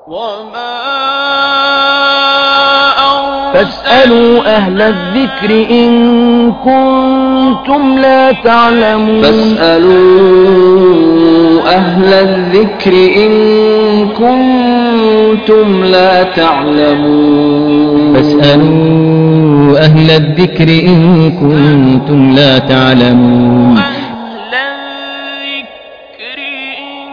وما فاسألوا أهل الذكر إن كنتم لا تعلمون فاسألوا أهل الذكر إن كنتم لا تعلمون فاسألوا أهل الذكر إن كنتم لا تعلمون أهل الذكر إن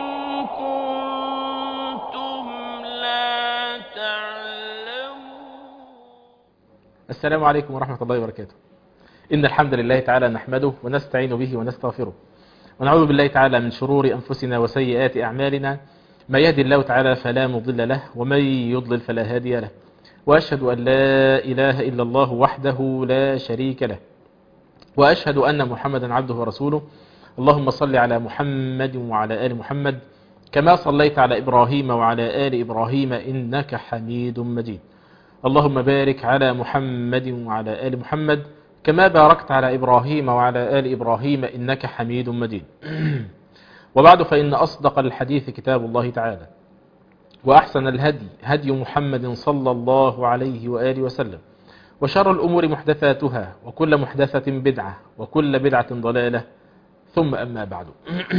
كنتم لا تعلمون السلام عليكم ورحمة الله وبركاته إن الحمد لله تعالى نحمده ونستعين به ونستغفره ونعوذ بالله تعالى من شرور أنفسنا وسيئات أعمالنا ما يهدي الله تعالى فلا مضل له ومن يضلل فلا هادي له وأشهد أن لا إله إلا الله وحده لا شريك له وأشهد أن محمدا عبده ورسوله اللهم صل على محمد وعلى آل محمد كما صليت على إبراهيم وعلى آل إبراهيم إنك حميد مجيد اللهم بارك على محمد وعلى آل محمد كما باركت على إبراهيم وعلى آل إبراهيم إنك حميد مجيد وبعد فإن أصدق الحديث كتاب الله تعالى وأحسن الهدي هدي محمد صلى الله عليه وآله وسلم وشر الأمور محدثاتها وكل محدثة بدعة وكل بدعة ضلالة ثم أما بعد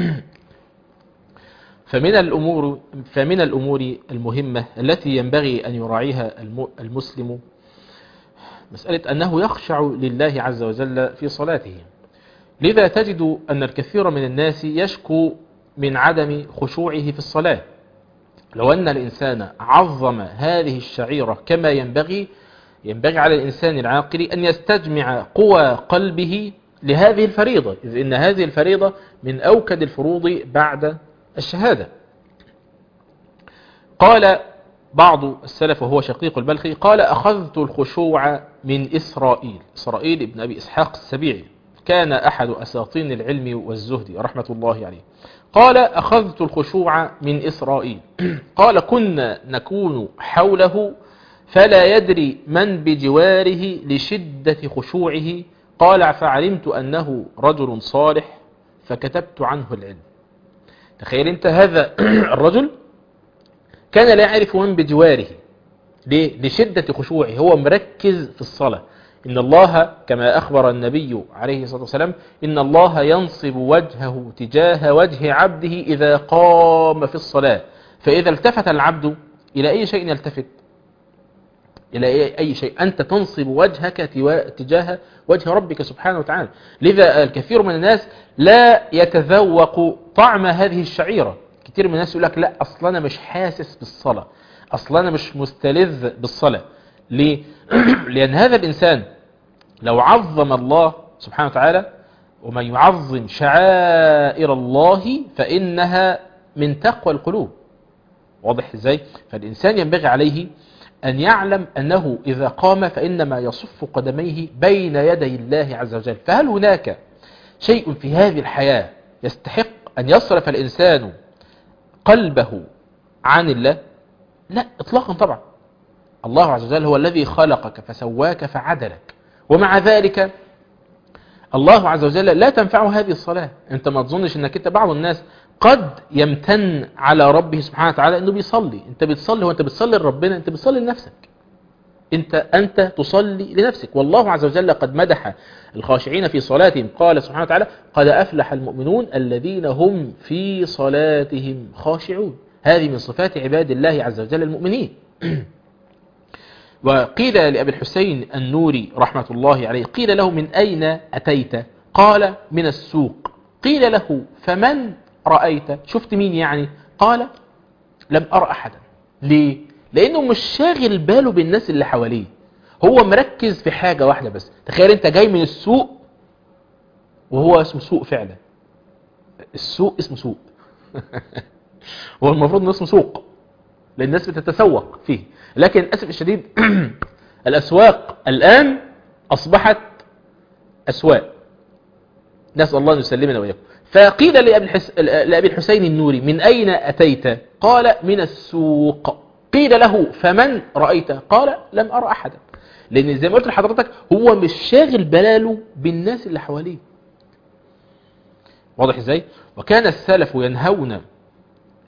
فمن الأمور فمن الأمور المهمة التي ينبغي أن يراعيها الم- المسلم مسألة أنه يخشع لله عز وجل في صلاته لذا تجد أن الكثير من الناس يشكو من عدم خشوعه في الصلاة لو أن الإنسان عظم هذه الشعيرة كما ينبغي ينبغي على الإنسان العاقل أن يستجمع قوى قلبه لهذه الفريضة إذ إن هذه الفريضة من أوكد الفروض بعد الشهادة قال بعض السلف وهو شقيق البلخي قال أخذت الخشوع من إسرائيل إسرائيل ابن أبي إسحاق السبيعي كان أحد أساطين العلم والزهد رحمة الله عليه قال أخذت الخشوع من إسرائيل قال كنا نكون حوله فلا يدري من بجواره لشدة خشوعه قال فعلمت أنه رجل صالح فكتبت عنه العلم تخيل انت هذا الرجل كان لا يعرف من بجواره ليه؟ لشدة خشوعه هو مركز في الصلاة إن الله كما أخبر النبي عليه الصلاة والسلام إن الله ينصب وجهه تجاه وجه عبده إذا قام في الصلاة فإذا التفت العبد إلى أي شيء يلتفت إلى أي- أي شيء أنت تنصب وجهك توا- تجاه وجه ربك سبحانه وتعالى لذا الكثير من الناس لا يتذوق طعم هذه الشعيرة كتير من الناس يقول لك لا أصلا أنا مش حاسس بالصلاة أصلا أنا مش مستلذ بالصلاة ليه؟ لأن هذا الإنسان لو عظم الله سبحانه وتعالى ومن يعظم شعائر الله فإنها من تقوى القلوب واضح ازاي فالإنسان ينبغي عليه أن يعلم أنه إذا قام فإنما يصف قدميه بين يدي الله عز وجل فهل هناك شيء في هذه الحياة يستحق أن يصرف الإنسان قلبه عن الله لا إطلاقا طبعا الله عز وجل هو الذي خلقك فسواك فعدلك ومع ذلك الله عز وجل لا تنفعه هذه الصلاة انت ما تظنش انك انت بعض الناس قد يمتن على ربه سبحانه وتعالى انه بيصلي انت بتصلي وانت بتصلي لربنا انت بتصلي لنفسك انت انت تصلي لنفسك والله عز وجل قد مدح الخاشعين في صلاتهم قال سبحانه وتعالى قد افلح المؤمنون الذين هم في صلاتهم خاشعون هذه من صفات عباد الله عز وجل المؤمنين وقيل لأبي الحسين النوري رحمة الله عليه قيل له من أين أتيت قال من السوق قيل له فمن رأيت شفت مين يعني قال لم أرى أحدا ليه لأنه مش شاغل باله بالناس اللي حواليه هو مركز في حاجة واحدة بس تخيل انت جاي من السوق وهو اسمه سوق فعلا السوق اسمه سوق هو المفروض انه اسمه سوق لان الناس بتتسوق فيه لكن للاسف الشديد الاسواق الان اصبحت اسواق نسال الله ان يسلمنا واياكم فقيل لأبي, الحس... لأبي الحسين النوري من أين أتيت قال من السوق قيل له فمن رأيت قال لم أرى أحدا لأن زي ما قلت لحضرتك هو مش شاغل بلاله بالناس اللي حواليه واضح ازاي وكان السلف ينهون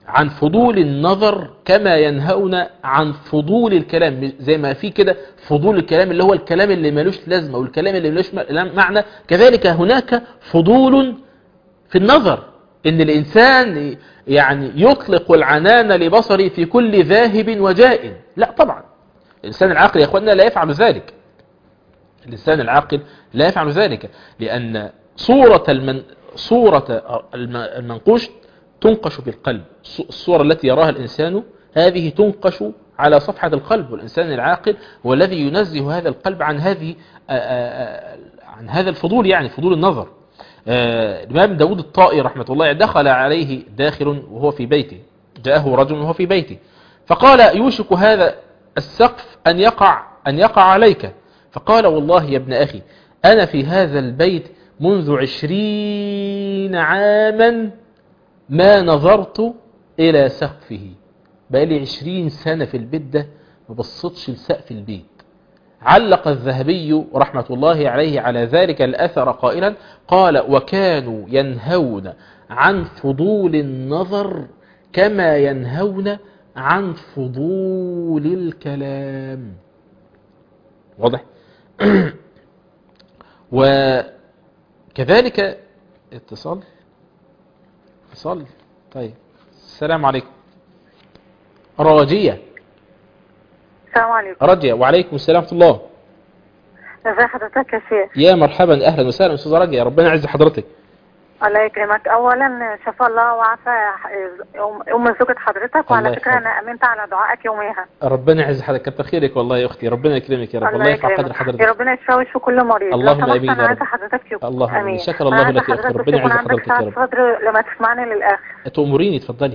عن فضول النظر كما ينهون عن فضول الكلام زي ما في كده فضول الكلام اللي هو الكلام اللي ملوش لازمة والكلام اللي ملوش م- معنى كذلك هناك فضول في النظر ان الانسان يعني يطلق العنان لبصره في كل ذاهب وجائن لا طبعا الانسان العاقل يا اخواننا لا يفعل ذلك الإنسان العاقل لا يفعل ذلك لأن صورة المن صورة الم- المنقوش تنقش في القلب الص- الصورة التي يراها الإنسان هذه تنقش على صفحة القلب والإنسان العاقل هو الذي ينزه هذا القلب عن هذه آه، آه، آه، عن هذا الفضول يعني فضول النظر آه، الإمام داود الطائي رحمة الله دخل عليه داخل وهو في بيته جاءه رجل وهو في بيته فقال يوشك هذا السقف أن يقع أن يقع عليك فقال والله يا ابن أخي أنا في هذا البيت منذ عشرين عاما ما نظرت إلى سقفه بقالي عشرين سنة في البيت ده ما بصتش لسقف البيت علق الذهبي رحمة الله عليه على ذلك الأثر قائلا قال وكانوا ينهون عن فضول النظر كما ينهون عن فضول الكلام واضح وكذلك اتصال اتصال طيب السلام عليكم راجية السلام عليكم راجية وعليكم السلام ورحمة الله ازي حضرتك يا شيخ يا مرحبا اهلا وسهلا استاذ راجية ربنا يعز حضرتك الله يكرمك اولا شفا الله وعافى ام أم زوجة حضرتك وعلى الله فكره يحفظك. انا امنت على دعائك يوميها ربنا يعز حضرتك كتر خيرك والله يا اختي ربنا يكرمك يا رب الله يرفع قدر يا حضرتك ربنا يشفى ويشفي كل مريض اللهم لو سمحت آمين يا انا رب. عايزه حضرتك يوم اللهم آمين. امين شكر الله أنا لك يا عايزة أختي. حضرتك ربنا يكون يعز عندك حضرتك يا سعة رب. صدر لما تسمعني للاخر تأمريني اتفضلي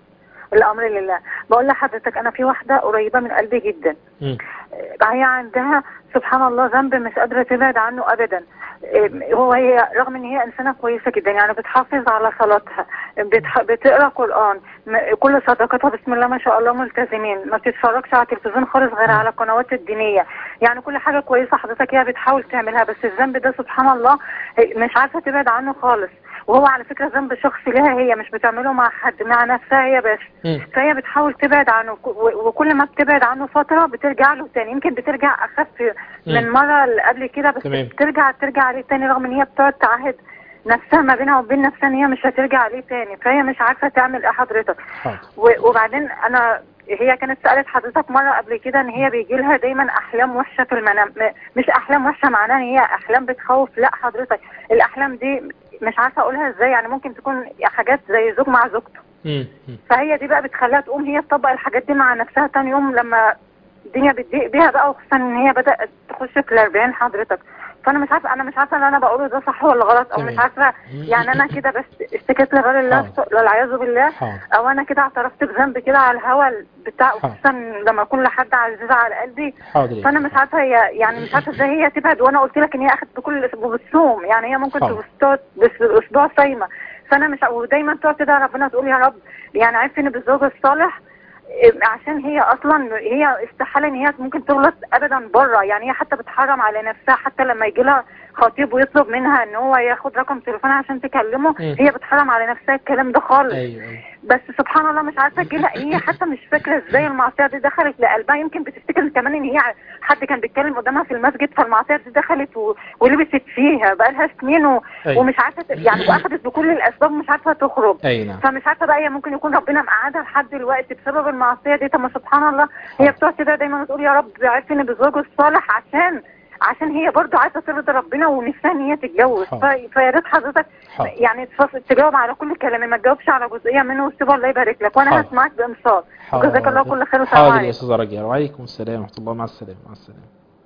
الامر لله بقول لحضرتك انا في واحده قريبه من قلبي جدا مم. هي عندها سبحان الله ذنب مش قادرة تبعد عنه أبدا إيه، هو هي رغم ان هي انسانه كويسه جدا يعني بتحافظ على صلاتها بتح... بتقرا قران م- كل صداقتها بسم الله ما شاء الله ملتزمين ما بتتفرجش على التلفزيون خالص غير على القنوات الدينيه يعني كل حاجه كويسه حضرتك هي بتحاول تعملها بس الذنب ده سبحان الله هي مش عارفه تبعد عنه خالص وهو على فكره ذنب شخصي لها هي مش بتعمله مع حد مع نفسها هي بس مم. فهي بتحاول تبعد عنه ك- و- وكل ما بتبعد عنه فترة بترجع له تاني يمكن بترجع أخف من مم. مرة اللي قبل كده بس تمام. بترجع ترجع عليه تاني رغم ان هي بتقعد تعهد نفسها ما بينها وبين نفسها ان هي مش هترجع عليه تاني فهي مش عارفة تعمل ايه حضرتك حاضر و- وبعدين انا هي كانت سألت حضرتك مرة قبل كده ان هي بيجي لها دايما احلام وحشة في المنام م- مش احلام وحشة معناها ان هي احلام بتخوف لا حضرتك الاحلام دي مش عارفة اقولها ازاي يعني ممكن تكون حاجات زي زوج مع زوجته مم. مم. فهي دي بقى بتخليها تقوم هي تطبق الحاجات دي مع نفسها تاني يوم لما الدنيا بتضيق بيها بقى وخصوصا ان هي بدأت تخش في الاربعين حضرتك فانا مش عارفه انا مش عارفه اللي انا بقوله ده صح ولا غلط او تمام. مش عارفه يعني انا كده بس اشتكيت لغير الله حاضر. والعياذ بالله حاضر او انا كده اعترفت بذنب كده على الهوا بتاع حاضر. خصوصا لما يكون لحد عزيز على قلبي حاضر يا فانا أختي. مش عارفه هي يعني مش عارفه ازاي هي تبعد وانا قلت لك ان هي اخذت بكل اسبوع بالصوم يعني هي ممكن حاضر. تقعد بس اسبوع صايمه فانا مش ودايما تقعد كده ربنا تقول يا رب يعني عرفني بالزوج الصالح إيه، عشان هي اصلا هي استحاله ان هي ممكن تغلط ابدا بره يعني هي حتى بتحرم على نفسها حتى لما يجي لها خطيب ويطلب منها ان هو ياخد رقم تليفونها عشان تكلمه مم. هي بتحرم على نفسها الكلام ده خالص ايوه ايوه بس سبحان الله مش عارفه تجيلها هي حتى مش فاكره ازاي المعصيه دي دخلت لقلبها يمكن بتفتكر كمان ان هي حد كان بيتكلم قدامها في المسجد فالمعصيه دي دخلت و... ولبست فيها بقى لها سنين و... أيوة. ومش عارفه ت- يعني واخدت بكل الاسباب ومش عارفه تخرج اي نعم فمش عارفه بقى هي ممكن يكون ربنا مقعدها لحد دلوقتي بسبب المعصيه دي طب ما سبحان الله هي بتقعد كده دايما تقول يا رب عرفني بالزوج الصالح عشان عشان هي برضو عايزه ترضي ربنا ونفسها ان هي تتجوز حاضر. ف- فيا ريت حضرتك حاضر. يعني تفصل تجاوب على كل كلامي ما تجاوبش على جزئيه منه وسيبها الله يبارك لك وانا حاضر. هسمعك بانصات وجزاك الله كل خير والسلام حاضر يا عليكم استاذ رجاء وعليكم السلام ورحمه الله مع السلامه مع السلامه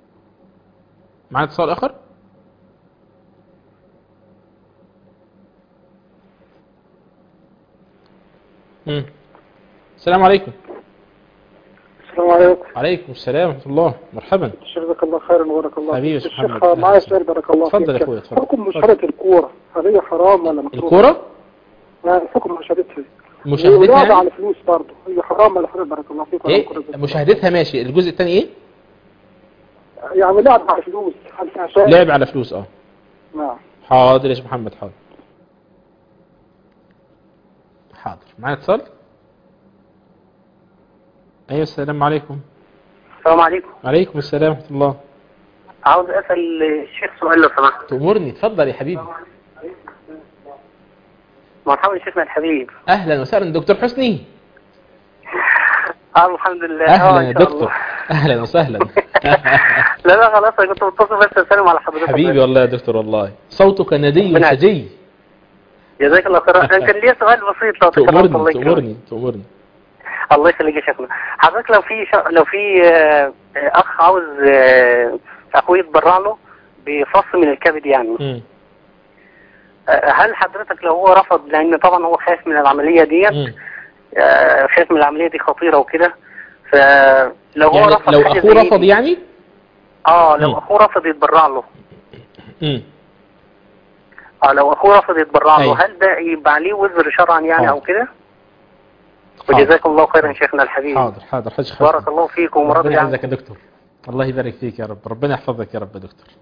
معنا اتصال اخر مم. السلام عليكم السلام عليكم عليكم السلام ورحمه الله مرحبا جزاك الله خيرا وبارك الله حبيبي فيك. يا محمد. الشيخ معايا سؤال بارك الله اتفضل يا فيك أخويا، اتفضل. حكم مشاهدة الكورة هل هي حرام ولا مكروه؟ الكوره آه، حكم مشاهدتها مشاهدتها ولعبة يعني؟ على فلوس برضه هي حرام ولا حرام بارك الله فيك ولا ايه مكروه؟ مشاهدتها ماشي الجزء الثاني ايه يعني لعب على فلوس هل فيها شيء؟ لعب على فلوس اه نعم حاضر يا شيخ محمد حاضر حاضر معايا اتصال ايوه السلام عليكم السلام عليكم عليكم السلام ورحمة الله عاوز اسال الشيخ سؤال لو سمحت تأمرني اتفضل يا حبيبي مرحبا يا شيخنا الحبيب اهلا وسهلا دكتور حسني اه الحمد لله آه، اهلا إن يا شاء دكتور الله. اهلا وسهلا لا لا خلاص انا كنت متصل بس اسلم على حضرتك حبيبي بس. والله يا دكتور والله صوتك ندي ربنا سجي جزاك الله خير انا كان ليا سؤال بسيط لو تكرمت الله تأمرني يكرمك تأمرني تأمرني الله يخليك يا شيخنا حضرتك لو في شا... لو في آه، آه، اخ عاوز آه، اخوه يتبرع له بفص من الكبد يعني مم. آه، هل حضرتك لو هو رفض لان طبعا هو خايف من العمليه ديت مم. آه، خايف من العمليه دي خطيره وكده فلو هو يعني رفض لو حاجة اخوه زي رفض دي- يعني اه لو مم. اخوه رفض يتبرع له مم. اه لو اخوه رفض يتبرع له أيوة. هل ده يبقى عليه وزر شرعا يعني حاضر. او كده حاضر. وجزاكم الله خيرا شيخنا الحبيب حاضر حاضر حاج خالد بارك الله فيكم ربنا ورضي عنكم يعزك يا دكتور الله يبارك فيك يا رب ربنا يحفظك يا رب يا دكتور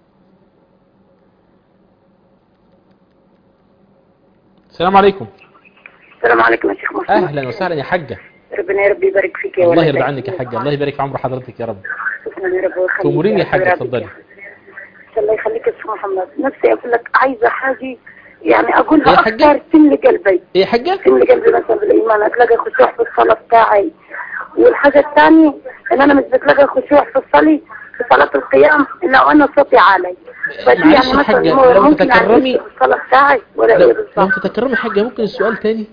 السلام عليكم السلام عليكم يا شيخ محمد اهلا وسهلا يا حاجه ربنا يا رب يبارك فيك يا الله ولد يرضى عنك يا حاجه الله يبارك في عمر حضرتك يا رب شكرا يا رب ويخليك تأمريني يا رب حاجه يرضيك اتفضلي يا حبيبي. الله يخليك يا شيخ محمد نفسي اقول لك عايزه حاجه يعني اقولها يا حاجة؟ اكثر سن قلبي ايه يا حاجه سن قلبي مثلا بالايمان اتلاقي خشوع في الصلاه بتاعي والحاجه الثانيه ان انا مش بتلاقي خشوع في الصلاه في صلاه القيام الا وانا صوتي عالي فدي معلش يعني يا مثلا حاجة، مو- لو ممكن تتكرمي- أعيش في الصلاه بتاعي ولا لو, ايه لو بالظبط تتكرمي يا حاجه ممكن السؤال تاني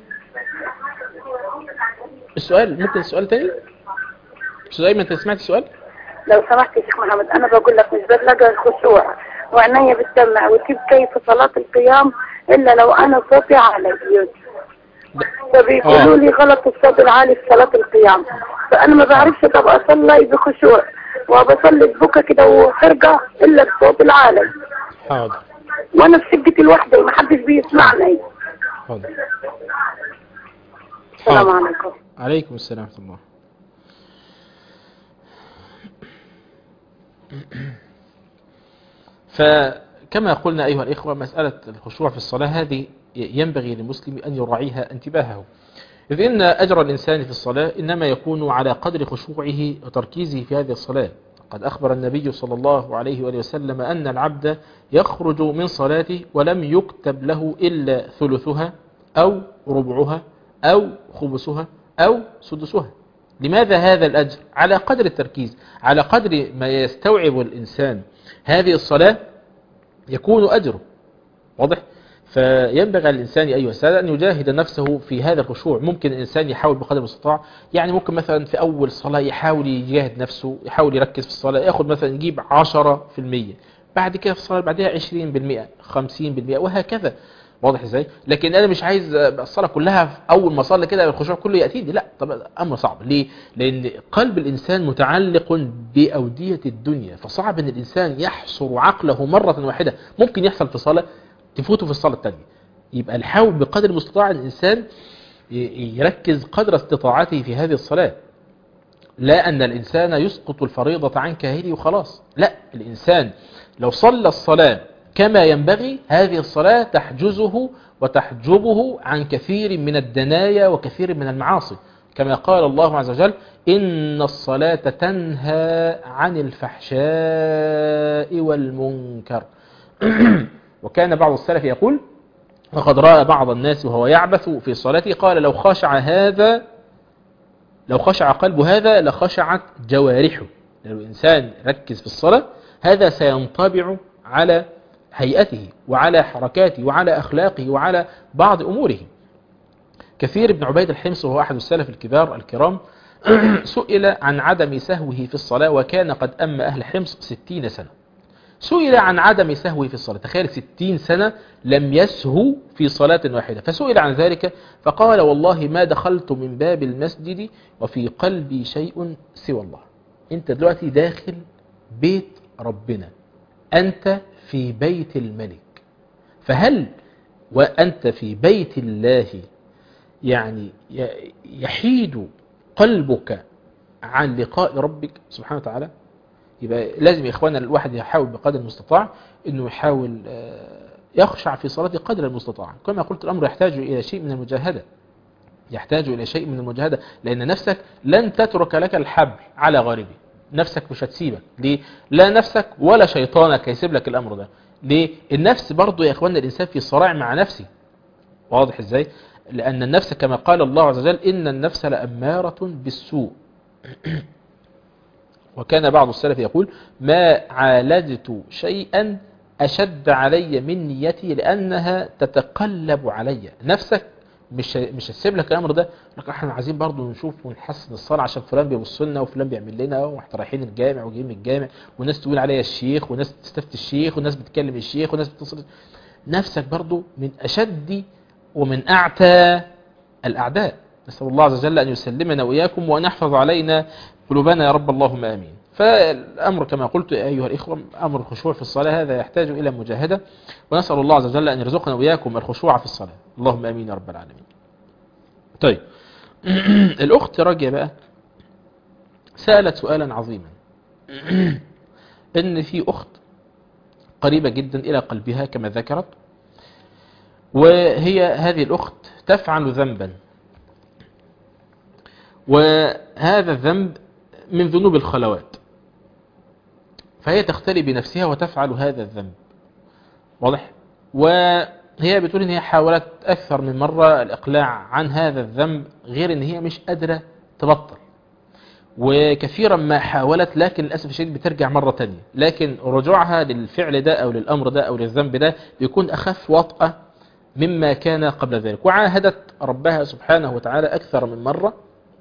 السؤال ممكن السؤال تاني استاذ ايمن انت سمعت السؤال لو سمحت يا شيخ محمد انا بقول لك مش بتلاقي الخشوع وعينيا بتدمع وتبكي في صلاة القيام الا لو انا صوتي عالي فبيقولوا آه. لي غلط الصوت العالي في صلاة القيام فانا ما بعرفش طب اصلي بخشوع وبصلي ببكى كده وحرقة الا بصوت العالي حاضر وانا في شقتي لوحدي ما حدش بيسمعني حاضر السلام حاضر. عليكم عليكم السلام ورحمة الله فكما قلنا أيها الإخوة مسألة الخشوع في الصلاة هذه ينبغي للمسلم أن يراعيها انتباهه إذ إن أجر الإنسان في الصلاة إنما يكون على قدر خشوعه وتركيزه في هذه الصلاة قد أخبر النبي صلى الله عليه وآله وسلم أن العبد يخرج من صلاته ولم يكتب له إلا ثلثها أو ربعها أو خمسها أو سدسها لماذا هذا الأجر؟ على قدر التركيز على قدر ما يستوعب الإنسان هذه الصلاة يكون أجره واضح؟ فينبغي على الإنسان أيها السادة أن يجاهد نفسه في هذا الخشوع ممكن الإنسان يحاول بقدر المستطاع يعني ممكن مثلا في أول صلاة يحاول يجاهد نفسه يحاول يركز في الصلاة ياخد مثلا يجيب 10% بعد كده في الصلاة اللي بعدها 20% 50% وهكذا واضح ازاي لكن انا مش عايز الصلاه كلها في اول ما اصلي كده الخشوع كله ياتيني لا طب امر صعب ليه لان قلب الانسان متعلق باوديه الدنيا فصعب ان الانسان يحصر عقله مره واحده ممكن يحصل في صلاه تفوته في الصلاه الثانيه يبقى نحاول بقدر المستطاع الانسان ي- يركز قدر استطاعته في هذه الصلاه لا أن الإنسان يسقط الفريضة عن كاهله وخلاص لا الإنسان لو صلى الصلاة كما ينبغي هذه الصلاة تحجزه وتحجبه عن كثير من الدنايا وكثير من المعاصي كما قال الله عز وجل إن الصلاة تنهى عن الفحشاء والمنكر وكان بعض السلف يقول وقد رأى بعض الناس وهو يعبث في صلاته قال لو خشع هذا لو خشع قلب هذا لخشعت جوارحه لو الإنسان ركز في الصلاة هذا سينطبع على هيئته وعلى حركاته وعلى أخلاقه وعلى بعض أموره كثير بن عبيد الحمص وهو أحد السلف الكبار الكرام سئل عن عدم سهوه في الصلاة وكان قد أم أهل حمص ستين سنة سئل عن عدم سهوه في الصلاة تخيل ستين سنة لم يسهو في صلاة واحدة فسئل عن ذلك فقال والله ما دخلت من باب المسجد وفي قلبي شيء سوى الله انت دلوقتي داخل بيت ربنا أنت في بيت الملك فهل وأنت في بيت الله يعني يحيد قلبك عن لقاء ربك سبحانه وتعالى يبقى لازم يا إخوانا الواحد يحاول بقدر المستطاع أنه يحاول يخشع في صلاته قدر المستطاع كما قلت الأمر يحتاج إلى شيء من المجاهدة يحتاج إلى شيء من المجاهدة لأن نفسك لن تترك لك الحبل على غاربه نفسك مش هتسيبك ليه؟ لا نفسك ولا شيطانك هيسيب لك الأمر ده ليه؟ النفس برضو يا إخواننا الإنسان في صراع مع نفسه واضح إزاي؟ لأن النفس كما قال الله عز وجل إن النفس لأمارة بالسوء وكان بعض السلف يقول ما عالجت شيئا أشد علي من نيتي لأنها تتقلب علي نفسك مش مش هتسيب لك الامر ده لك احنا عايزين برضو نشوف ونحسن الصلاه عشان فلان بيبص لنا وفلان بيعمل لنا واحنا رايحين الجامع وجايين من الجامع والناس تقول عليا الشيخ وناس تستفتي الشيخ وناس بتكلم الشيخ وناس بتصل نفسك برضو من اشد ومن اعتى الاعداء نسال الله عز وجل ان يسلمنا واياكم وان يحفظ علينا قلوبنا يا رب اللهم امين فالامر كما قلت ايها الاخوه امر الخشوع في الصلاه هذا يحتاج الى مجاهده ونسال الله عز وجل ان يرزقنا واياكم الخشوع في الصلاه اللهم امين يا رب العالمين طيب الأخت راجية بقى سألت سؤالا عظيما إن في أخت قريبة جدا إلى قلبها كما ذكرت وهي هذه الأخت تفعل ذنبا وهذا الذنب من ذنوب الخلوات فهي تختلي بنفسها وتفعل هذا الذنب واضح وهي بتقول ان هي حاولت اكثر من مرة الاقلاع عن هذا الذنب غير ان هي مش قادرة تبطل وكثيرا ما حاولت لكن للأسف الشديد بترجع مرة تانية لكن رجوعها للفعل ده أو للأمر ده أو للذنب ده بيكون أخف وطأة مما كان قبل ذلك وعاهدت ربها سبحانه وتعالى أكثر من مرة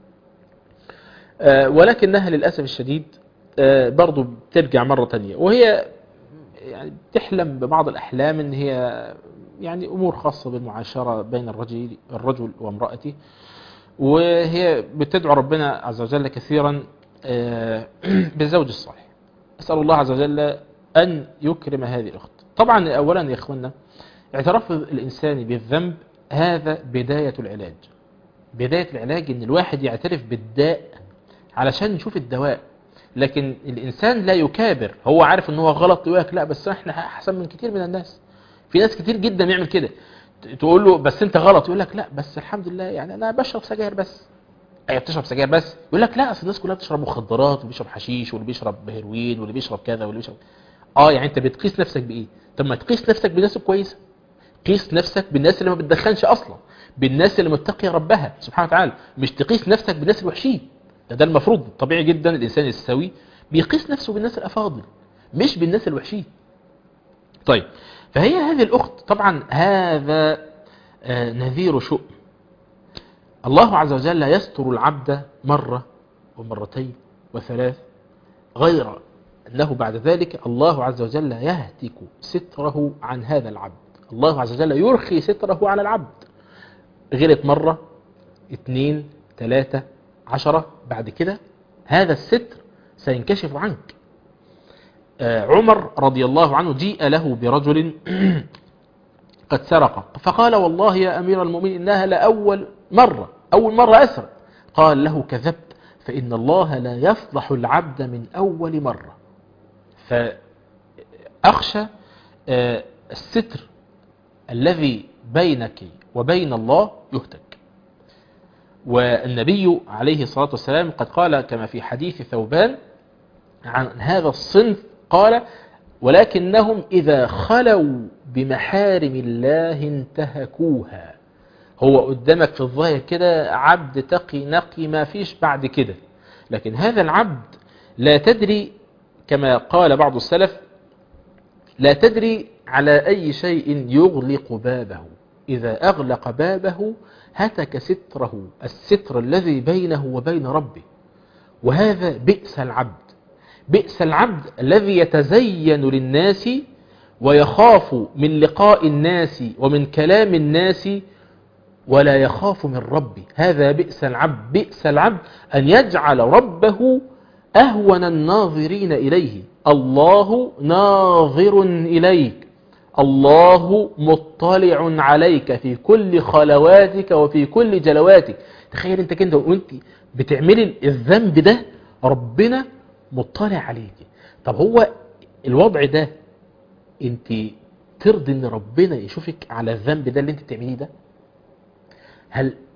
ولكنها للأسف الشديد برضو بترجع مرة تانية وهي يعني تحلم ببعض الأحلام ان هي يعني أمور خاصة بالمعاشرة بين الرجل, الرجل وامرأته وهي بتدعو ربنا عز وجل كثيرا بالزوج الصالح أسأل الله عز وجل أن يكرم هذه الأخت طبعا أولا يا إخوانا اعتراف الإنسان بالذنب هذا بداية العلاج بداية العلاج ان الواحد يعترف بالداء علشان نشوف الدواء لكن الإنسان لا يكابر هو عارف ان هو غلط يقول لك لا بس احنا أحسن من كتير من الناس في ناس كتير جدا يعمل كده تقول له بس انت غلط يقول لك لا بس الحمد لله يعني انا بشرب سجاير بس ايه بتشرب سجاير بس يقول لك لا اصل الناس كلها بتشرب مخدرات واللي بيشرب حشيش واللي بيشرب هيروين واللي بيشرب كذا واللي بيشرب اه يعني انت بتقيس نفسك بايه طب ما تقيس نفسك بالناس الكويسه قيس نفسك بالناس اللي ما بتدخنش اصلا بالناس اللي متقيه ربها سبحانه وتعالى مش تقيس نفسك بالناس الوحشين ده, ده المفروض طبيعي جدا الانسان السوي بيقيس نفسه بالناس الافاضل مش بالناس الوحشين طيب فهي هذه الاخت طبعا هذا آه نذير شؤم الله عز وجل يستر العبد مرة ومرتين وثلاث غير أنه بعد ذلك الله عز وجل يهتك ستره عن هذا العبد الله عز وجل يرخي ستره على العبد غلط مرة اثنين ثلاثة عشرة بعد كده هذا الستر سينكشف عنك آه عمر رضي الله عنه جيء له برجل قد سرق فقال والله يا أمير المؤمنين إنها لأول مرة أول مرة أسرق قال له كذبت فإن الله لا يفضح العبد من أول مرة فأخشى آه الستر الذي بينك وبين الله يهتك والنبي عليه الصلاة والسلام قد قال كما في حديث ثوبان عن هذا الصنف قال ولكنهم إذا خلوا بمحارم الله انتهكوها هو قدامك في الظاهر كده عبد تقي نقي ما فيش بعد كده لكن هذا العبد لا تدري كما قال بعض السلف لا تدري على أي شيء يغلق بابه إذا أغلق بابه هتك ستره الستر الذي بينه وبين ربه وهذا بئس العبد بئس العبد الذي يتزين للناس ويخاف من لقاء الناس ومن كلام الناس ولا يخاف من ربه هذا بئس العبد بئس العبد أن يجعل ربه أهون الناظرين إليه الله ناظر إليك الله مطلع عليك في كل خلواتك وفي كل جلواتك تخيل انت كده وانت بتعملي الذنب ده ربنا مطلع عليك طب هو الوضع ده انت ترضي ان ربنا يشوفك على الذنب ده اللي انت بتعمليه ده هل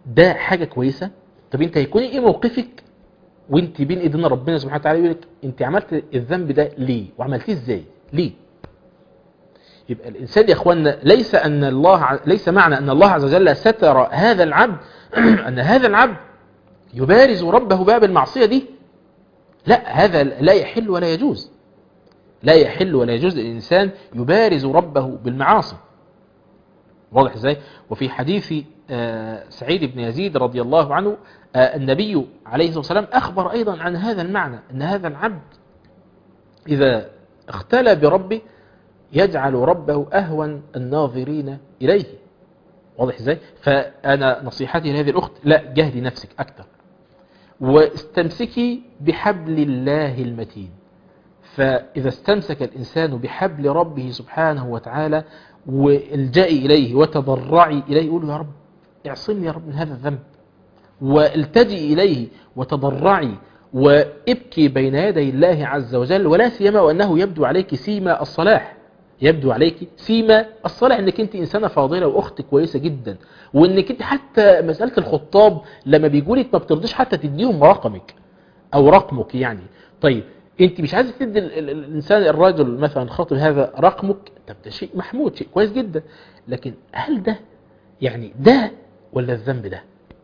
ده حاجة كويسة طب انت هيكون ايه موقفك وانت بين ايدين ربنا سبحانه وتعالى يقول لك انت عملت الذنب ده ليه وعملتيه ازاي ليه يبقى الانسان يا اخوانا ليس ان الله ع- ليس معنى ان الله عز وجل ستر هذا العبد ان هذا العبد يبارز ربه باب المعصية دي لا هذا لا يحل ولا يجوز لا يحل ولا يجوز للإنسان يبارز ربه بالمعاصي واضح ازاي وفي حديث آه، سعيد بن يزيد رضي الله عنه آه، النبي عليه الصلاة والسلام أخبر أيضا عن هذا المعنى أن هذا العبد إذا اختلى بربه يجعل ربه أهون الناظرين إليه واضح ازاي فأنا نصيحتي لهذه الأخت لا جهدي نفسك أكثر واستمسكي بحبل الله المتين فإذا استمسك الإنسان بحبل ربه سبحانه وتعالى والجأي إليه وتضرعي إليه يقول يا رب اعصمني يا رب من هذا الذنب والتجئي إليه وتضرعي وابكي بين يدي الله عز وجل ولا سيما وأنه يبدو عليك سيما الصلاح يبدو عليك سيما الصلاح انك انت انسانه فاضله واخت كويسه جدا وانك انت حتى مساله الخطاب لما بيجولك ما بترضيش حتى تديهم رقمك او رقمك يعني طيب انت مش عايزه تدي ال- ال- الانسان الرجل مثلا خاطب هذا رقمك طب ده شيء محمود شيء كويس جدا لكن هل ده يعني ده ولا الذنب ده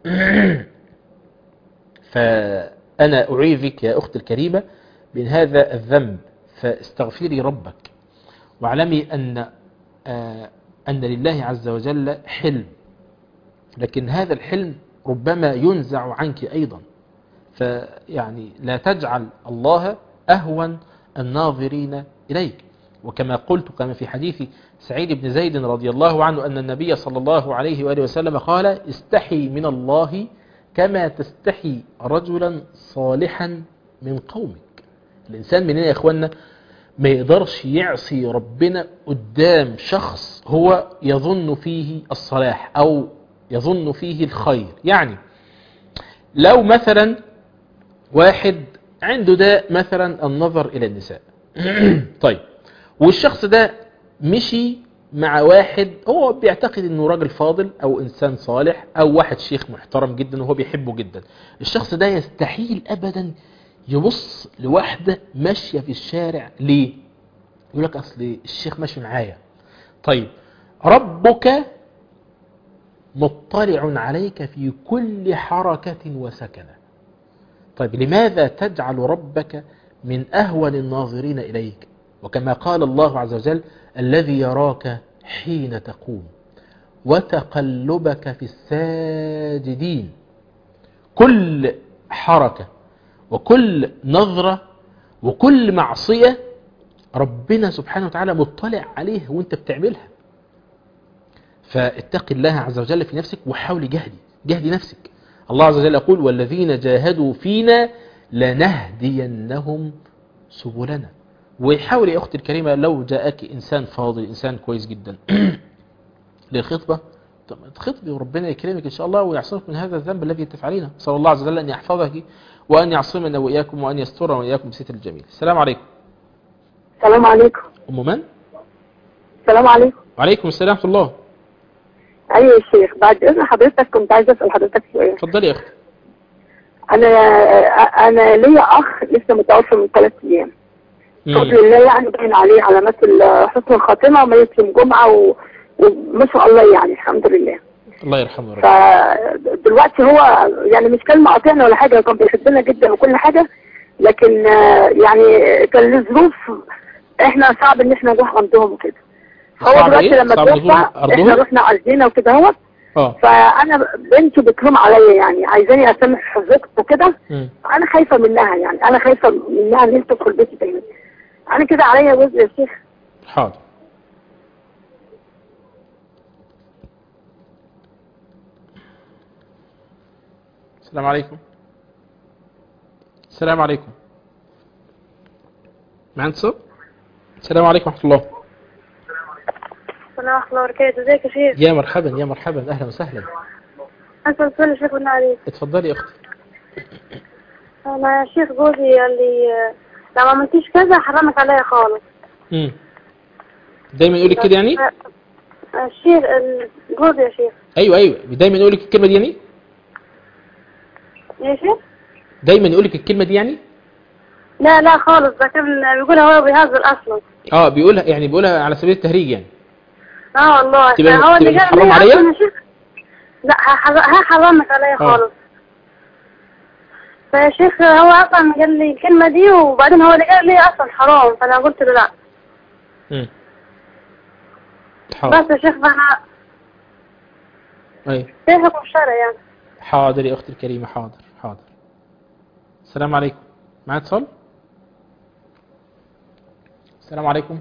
فانا اعيذك يا اختي الكريمه من هذا الذنب فاستغفري ربك واعلمي ان آه، ان لله عز وجل حلم لكن هذا الحلم ربما ينزع عنك ايضا فيعني لا تجعل الله أهون الناظرين إليك وكما قلت كما في حديث سعيد بن زيد رضي الله عنه أن النبي صلى الله عليه وآله وسلم قال استحي من الله كما تستحي رجلا صالحا من قومك الإنسان مننا يا إخوانا ما يقدرش يعصي ربنا قدام شخص هو يظن فيه الصلاح أو يظن فيه الخير يعني لو مثلا واحد عنده ده مثلا النظر إلى النساء طيب والشخص ده مشي مع واحد هو بيعتقد انه راجل فاضل او انسان صالح او واحد شيخ محترم جدا وهو بيحبه جدا الشخص ده يستحيل ابدا يبص لواحدة ماشية في الشارع ليه يقول لك اصل الشيخ ماشي معايا طيب ربك مطلع عليك في كل حركة وسكنة طيب لماذا تجعل ربك من أهون الناظرين إليك وكما قال الله عز وجل الذي يراك حين تقوم وتقلبك في الساجدين كل حركة وكل نظرة وكل معصية ربنا سبحانه وتعالى مطلع عليه وانت بتعملها فاتق الله عز وجل في نفسك وحاولي جهدي جهدي نفسك الله عز وجل يقول والذين جاهدوا فينا لنهدينهم سبلنا وحاولي يا أختي الكريمة لو جاءك إنسان فاضي إنسان كويس جدا للخطبة طب تخطبي وربنا يكرمك إن شاء الله ويعصمك من هذا الذنب الذي تفعلينه صلى الله عز وجل أن يحفظك وأن يعصمنا وإياكم وأن يسترنا وإياكم بستر الجميل السلام عليكم السلام عليكم أم من؟ السلام عليكم وعليكم السلام ورحمة الله ايوه يا شيخ بعد اذن حضرتك كنت عايزه اسال حضرتك سؤال اتفضلي يا أختي انا انا ليا اخ لسه متوفى من ثلاث ايام مم. بفضل الله يعني باين عليه علامات ال- حسن الخاتمه وميت يوم جمعه و... وما شاء الله يعني الحمد لله الله يرحمه يا رب فدلوقتي هو يعني مش كلمه قاطعنا ولا حاجه هو كان بيحبنا جدا وكل حاجه لكن آه، يعني كان له ظروف احنا صعب ان احنا نروح عندهم وكده هو صعب دلوقتي إيه؟ لما صعب توفى نزول أرضهم؟ احنا رحنا عزينا وكده اهوت اه فانا بنتي بتلوم عليا يعني عايزاني اسامح زوجته وكده مم. انا خايفه منها يعني انا خايفه منها ان هي تدخل بيتي تاني انا كده عليا وزن يا شيخ حاضر السلام عليكم السلام عليكم معنا اتصال السلام عليكم ورحمة الله السلام ورحمة الله وبركاته ازيك يا شيخ يا مرحبا يا مرحبا أهلا وسهلا حسن سؤال يا شيخ بالله عليك اتفضلي يا أختي انا يا شيخ جوزي قال لي آه، لو ما عملتيش كذا حرمك عليا خالص مم. دايما يقول لك كده يعني آه، الشيخ ال- جوزي يا شيخ ايوه ايوه دايما يقول لك الكلمه دي يعني يا شيخ دايما يقولك الكلمة دي يعني لا لا خالص ده كان بيقولها هو بيهزر اصلا اه بيقولها يعني بيقولها على سبيل التهريج يعني اه والله تبقى- هو اللي تبقى قال حرام لي عليا؟ أصلاً يا شيخ لا ها حرمت عليا آه. خالص فيا شيخ هو اصلا قال لي الكلمة دي وبعدين هو اللي قال لي اصلا حرام فانا قلت له لا مم. حاضر بس يا شيخ فانا ايوه في حكم شرعي يعني حاضر يا اختي الكريمة حاضر حاضر السلام عليكم معايا اتصال السلام عليكم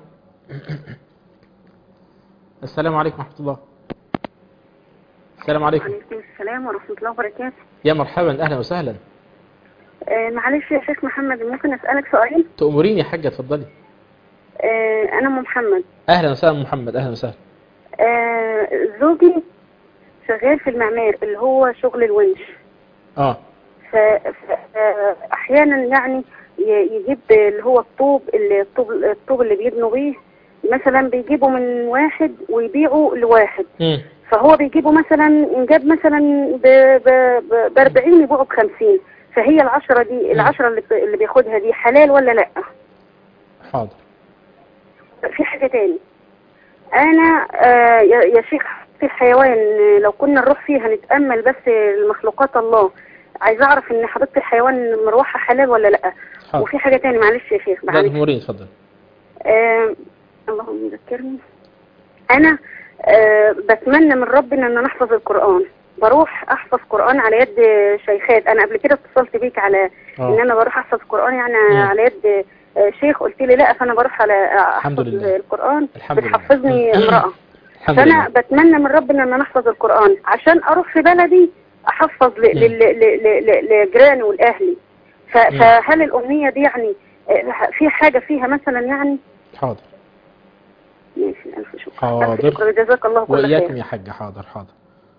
السلام عليكم ورحمة الله السلام عليكم وعليكم السلام ورحمة الله وبركاته يا مرحبا اهلا وسهلا آه معلش يا شيخ محمد ممكن أسألك سؤال تأمريني يا حاجة اتفضلي آه أنا أم محمد اهلا وسهلا محمد اهلا وسهلا آه زوجي شغال في المعمار اللي هو شغل الونش اه ف- ف- آه، أحيانا يعني ي- يجيب اللي هو الطوب اللي الطوب, الطوب اللي بيبنوا بيه مثلا بيجيبوا من واحد ويبيعوا لواحد مم. فهو بيجيبه مثلا إن جاب مثلا ب ب ب 40 يبيعه ب 50 فهي العشرة دي العشرة اللي ب- اللي بياخدها دي حلال ولا لا؟ حاضر في حاجة تاني أنا آه يا يا شيخ في الحيوان آه، لو كنا نروح فيها نتأمل بس المخلوقات الله عايزة أعرف إن حضرتك الحيوان مروحها حلال ولا لأ حاضر وفي حاجة تاني معلش يا شيخ لا معلش تأمريني اتفضل آه اللهم ذكرني أنا آه بتمنى من ربنا إن أنا أحفظ القرآن بروح أحفظ قرآن على يد شيخات أنا قبل كده اتصلت بيك على آه. إن أنا بروح أحفظ قرآن يعني مم. على يد آه، شيخ قلت لي لا فأنا بروح على الحمد أحفظ لله. القرآن الحمد لله. بتحفظني امرأة الحمد فأنا لله بتمنى من ربنا إن أنا أحفظ القرآن عشان أروح في بلدي أحفظ ل- ل- ل- ل- ل- لجيراني والأهلي ف- مم. فهل الأمنية دي يعني آه، في حاجة فيها مثلا يعني حاضر ماشي ألف شكر حاضر. ألف شكر جزاك الله كل وإياكم خير يا حاجة حاضر حاضر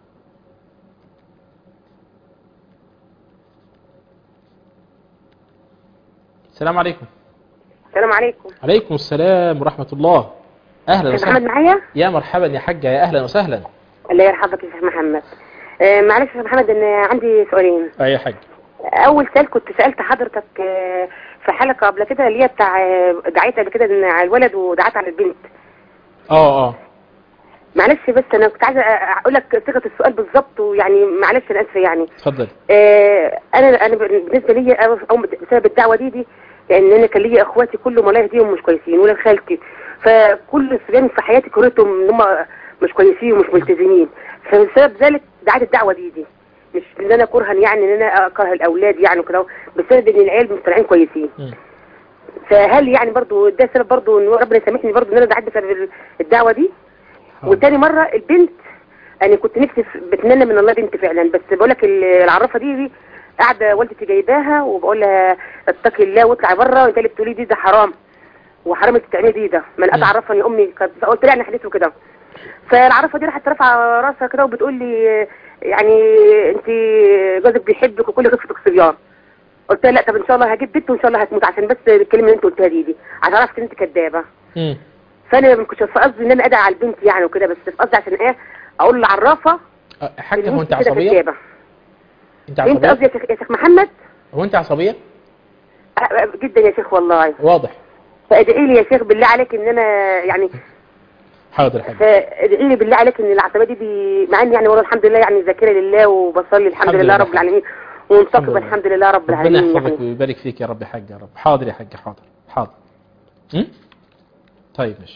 السلام عليكم السلام عليكم عليكم السلام ورحمة الله أهلا شيخ محمد وسهلا معايا يا مرحبا يا حاجة يا أهلا وسهلا الله يرحمك يا شيخ محمد آه، معلش يا شيخ محمد ان عندي سؤالين أي حاجة اول سؤال كنت سالت حضرتك آه، في حلقه قبل كده اللي هي بتاع آه، دعيت قبل كده إن على الولد ودعيت على البنت اه اه معلش بس انا كنت عايزه اقول لك صيغه السؤال بالظبط ويعني معلش انا اسفه يعني اتفضل آه، انا انا بالنسبه لي أو أو بسبب الدعوه دي دي لان انا كان ليا اخواتي كلهم الله يهديهم مش كويسين ولا خالتي فكل الصبيان في حياتي كرهتهم ان هم مش كويسين ومش ملتزمين فبسبب ذلك دعت الدعوه دي دي مش ان انا كرها يعني ان انا اكره الاولاد يعني وكده بسبب ان العيال مش طالعين كويسين مم. فهل يعني برضو ده سبب برضو ان ربنا يسامحني برضو ان انا دعيت بسبب الدعوه دي حاضر. وتاني مرة البنت انا كنت نفسي في- بتمنى من الله بنت فعلا بس بقول لك العرافه دي دي قاعده والدتي جايباها وبقول لها اتقي الله واطلعي بره وانت اللي بتقولي دي ده حرام وحرام انت تعملي دي ده ما مم. انا عرفني امي كانت قلت لها انا حديث وكده فالعرافه دي راحت رافعه راسها كده وبتقول لي يعني انت جوزك بيحبك وكل خفتك صبيان قلت لها لا طب ان شاء الله هجيب بنت وان شاء الله هتموت عشان بس الكلمه اللي انت قلتها دي دي عشان عرفت ان انت كدابه مم. فانا ما كنتش في قصدي ان انا ادعي على البنت يعني وكده بس في قصدي عشان ايه اقول للعرافه أه، حاجة إن هو أنت كده عصبية كدابة. أنت انت قصدي عصبية يا شيخ يا شيخ محمد هو أنت عصبية أه، أه، جدا يا شيخ والله واضح فادعي لي يا شيخ بالله عليك ان انا يعني حاضر يا حاجة فادعي لي بالله عليك ان العتبه دي, دي مع اني يعني والله الحمد لله يعني ذاكره لله وبصلي الحمد, الحمد لله لله. رب العالمين الحمد ومنتقب لله. الحمد لله رب ربنا العالمين يحفظك يعني ويبارك فيك يا رب يا حاج يا رب حاضر يا حاج حاضر حاضر م? طيب ماشي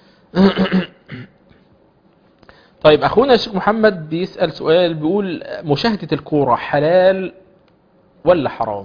طيب اخونا الشيخ محمد بيسأل سؤال بيقول مشاهدة الكورة حلال ولا حرام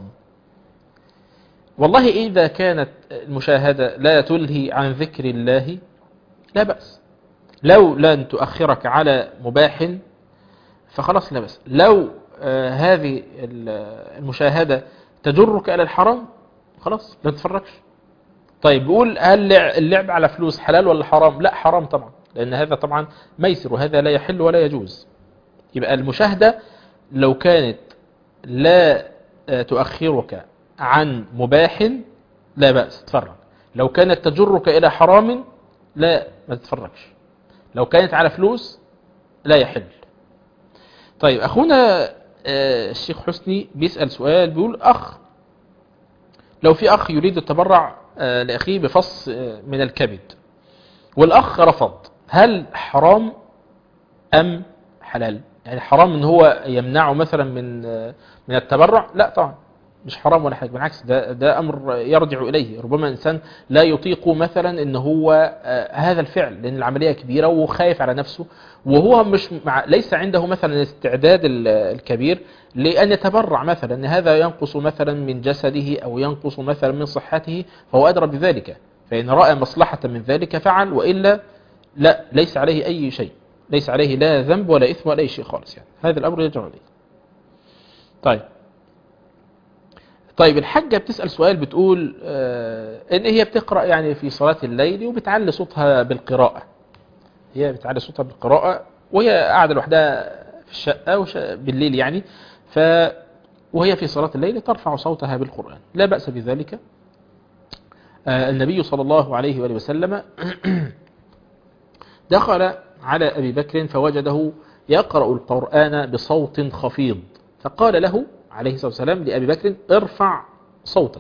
والله إذا كانت المشاهدة لا تلهي عن ذكر الله لا بأس لو لن تؤخرك على مباح فخلاص لا بأس لو آه هذه ال- المشاهدة تجرك إلى الحرام خلاص لا تتفرجش طيب بيقول هل لع- اللعب على فلوس حلال ولا حرام لا حرام طبعا لأن هذا طبعا ميسر وهذا لا يحل ولا يجوز يبقى المشاهدة لو كانت لا آه، تؤخرك عن مباح لا بأس تتفرج لو كانت تجرك إلى حرام لا ما تتفرجش لو كانت على فلوس لا يحل طيب أخونا آه، الشيخ حسني بيسأل سؤال بيقول أخ لو في أخ يريد التبرع آه، لأخيه بفص آه، من الكبد والأخ رفض هل حرام أم حلال يعني حرام ان هو يمنعه مثلا من آه، من التبرع لا طبعا مش حرام ولا حاجه بالعكس ده ده امر يرجع اليه ربما انسان لا يطيق مثلا ان هو آه، هذا الفعل لان العمليه كبيره وخايف على نفسه وهو مش مع ليس عنده مثلا الاستعداد ال- الكبير لان يتبرع مثلا ان هذا ينقص مثلا من جسده او ينقص مثلا من صحته فهو ادرى بذلك فان راى مصلحه من ذلك فعل والا لا ليس عليه اي شيء ليس عليه لا ذنب ولا اثم ولا اي شيء خالص يعني هذا الامر يرجع اليه طيب طيب الحاجة بتسأل سؤال بتقول آه ان هي بتقرأ يعني في صلاة الليل وبتعلي صوتها بالقراءة هي بتعلي صوتها بالقراءة وهي قاعدة لوحدها في الشقة وش بالليل يعني ف وهي في صلاة الليل ترفع صوتها بالقرآن لا بأس بذلك آه النبي صلى الله عليه وآله وسلم دخل على أبي بكر فوجده يقرأ القرآن بصوت خفيض فقال له عليه الصلاة والسلام لأبي بكر ارفع صوتك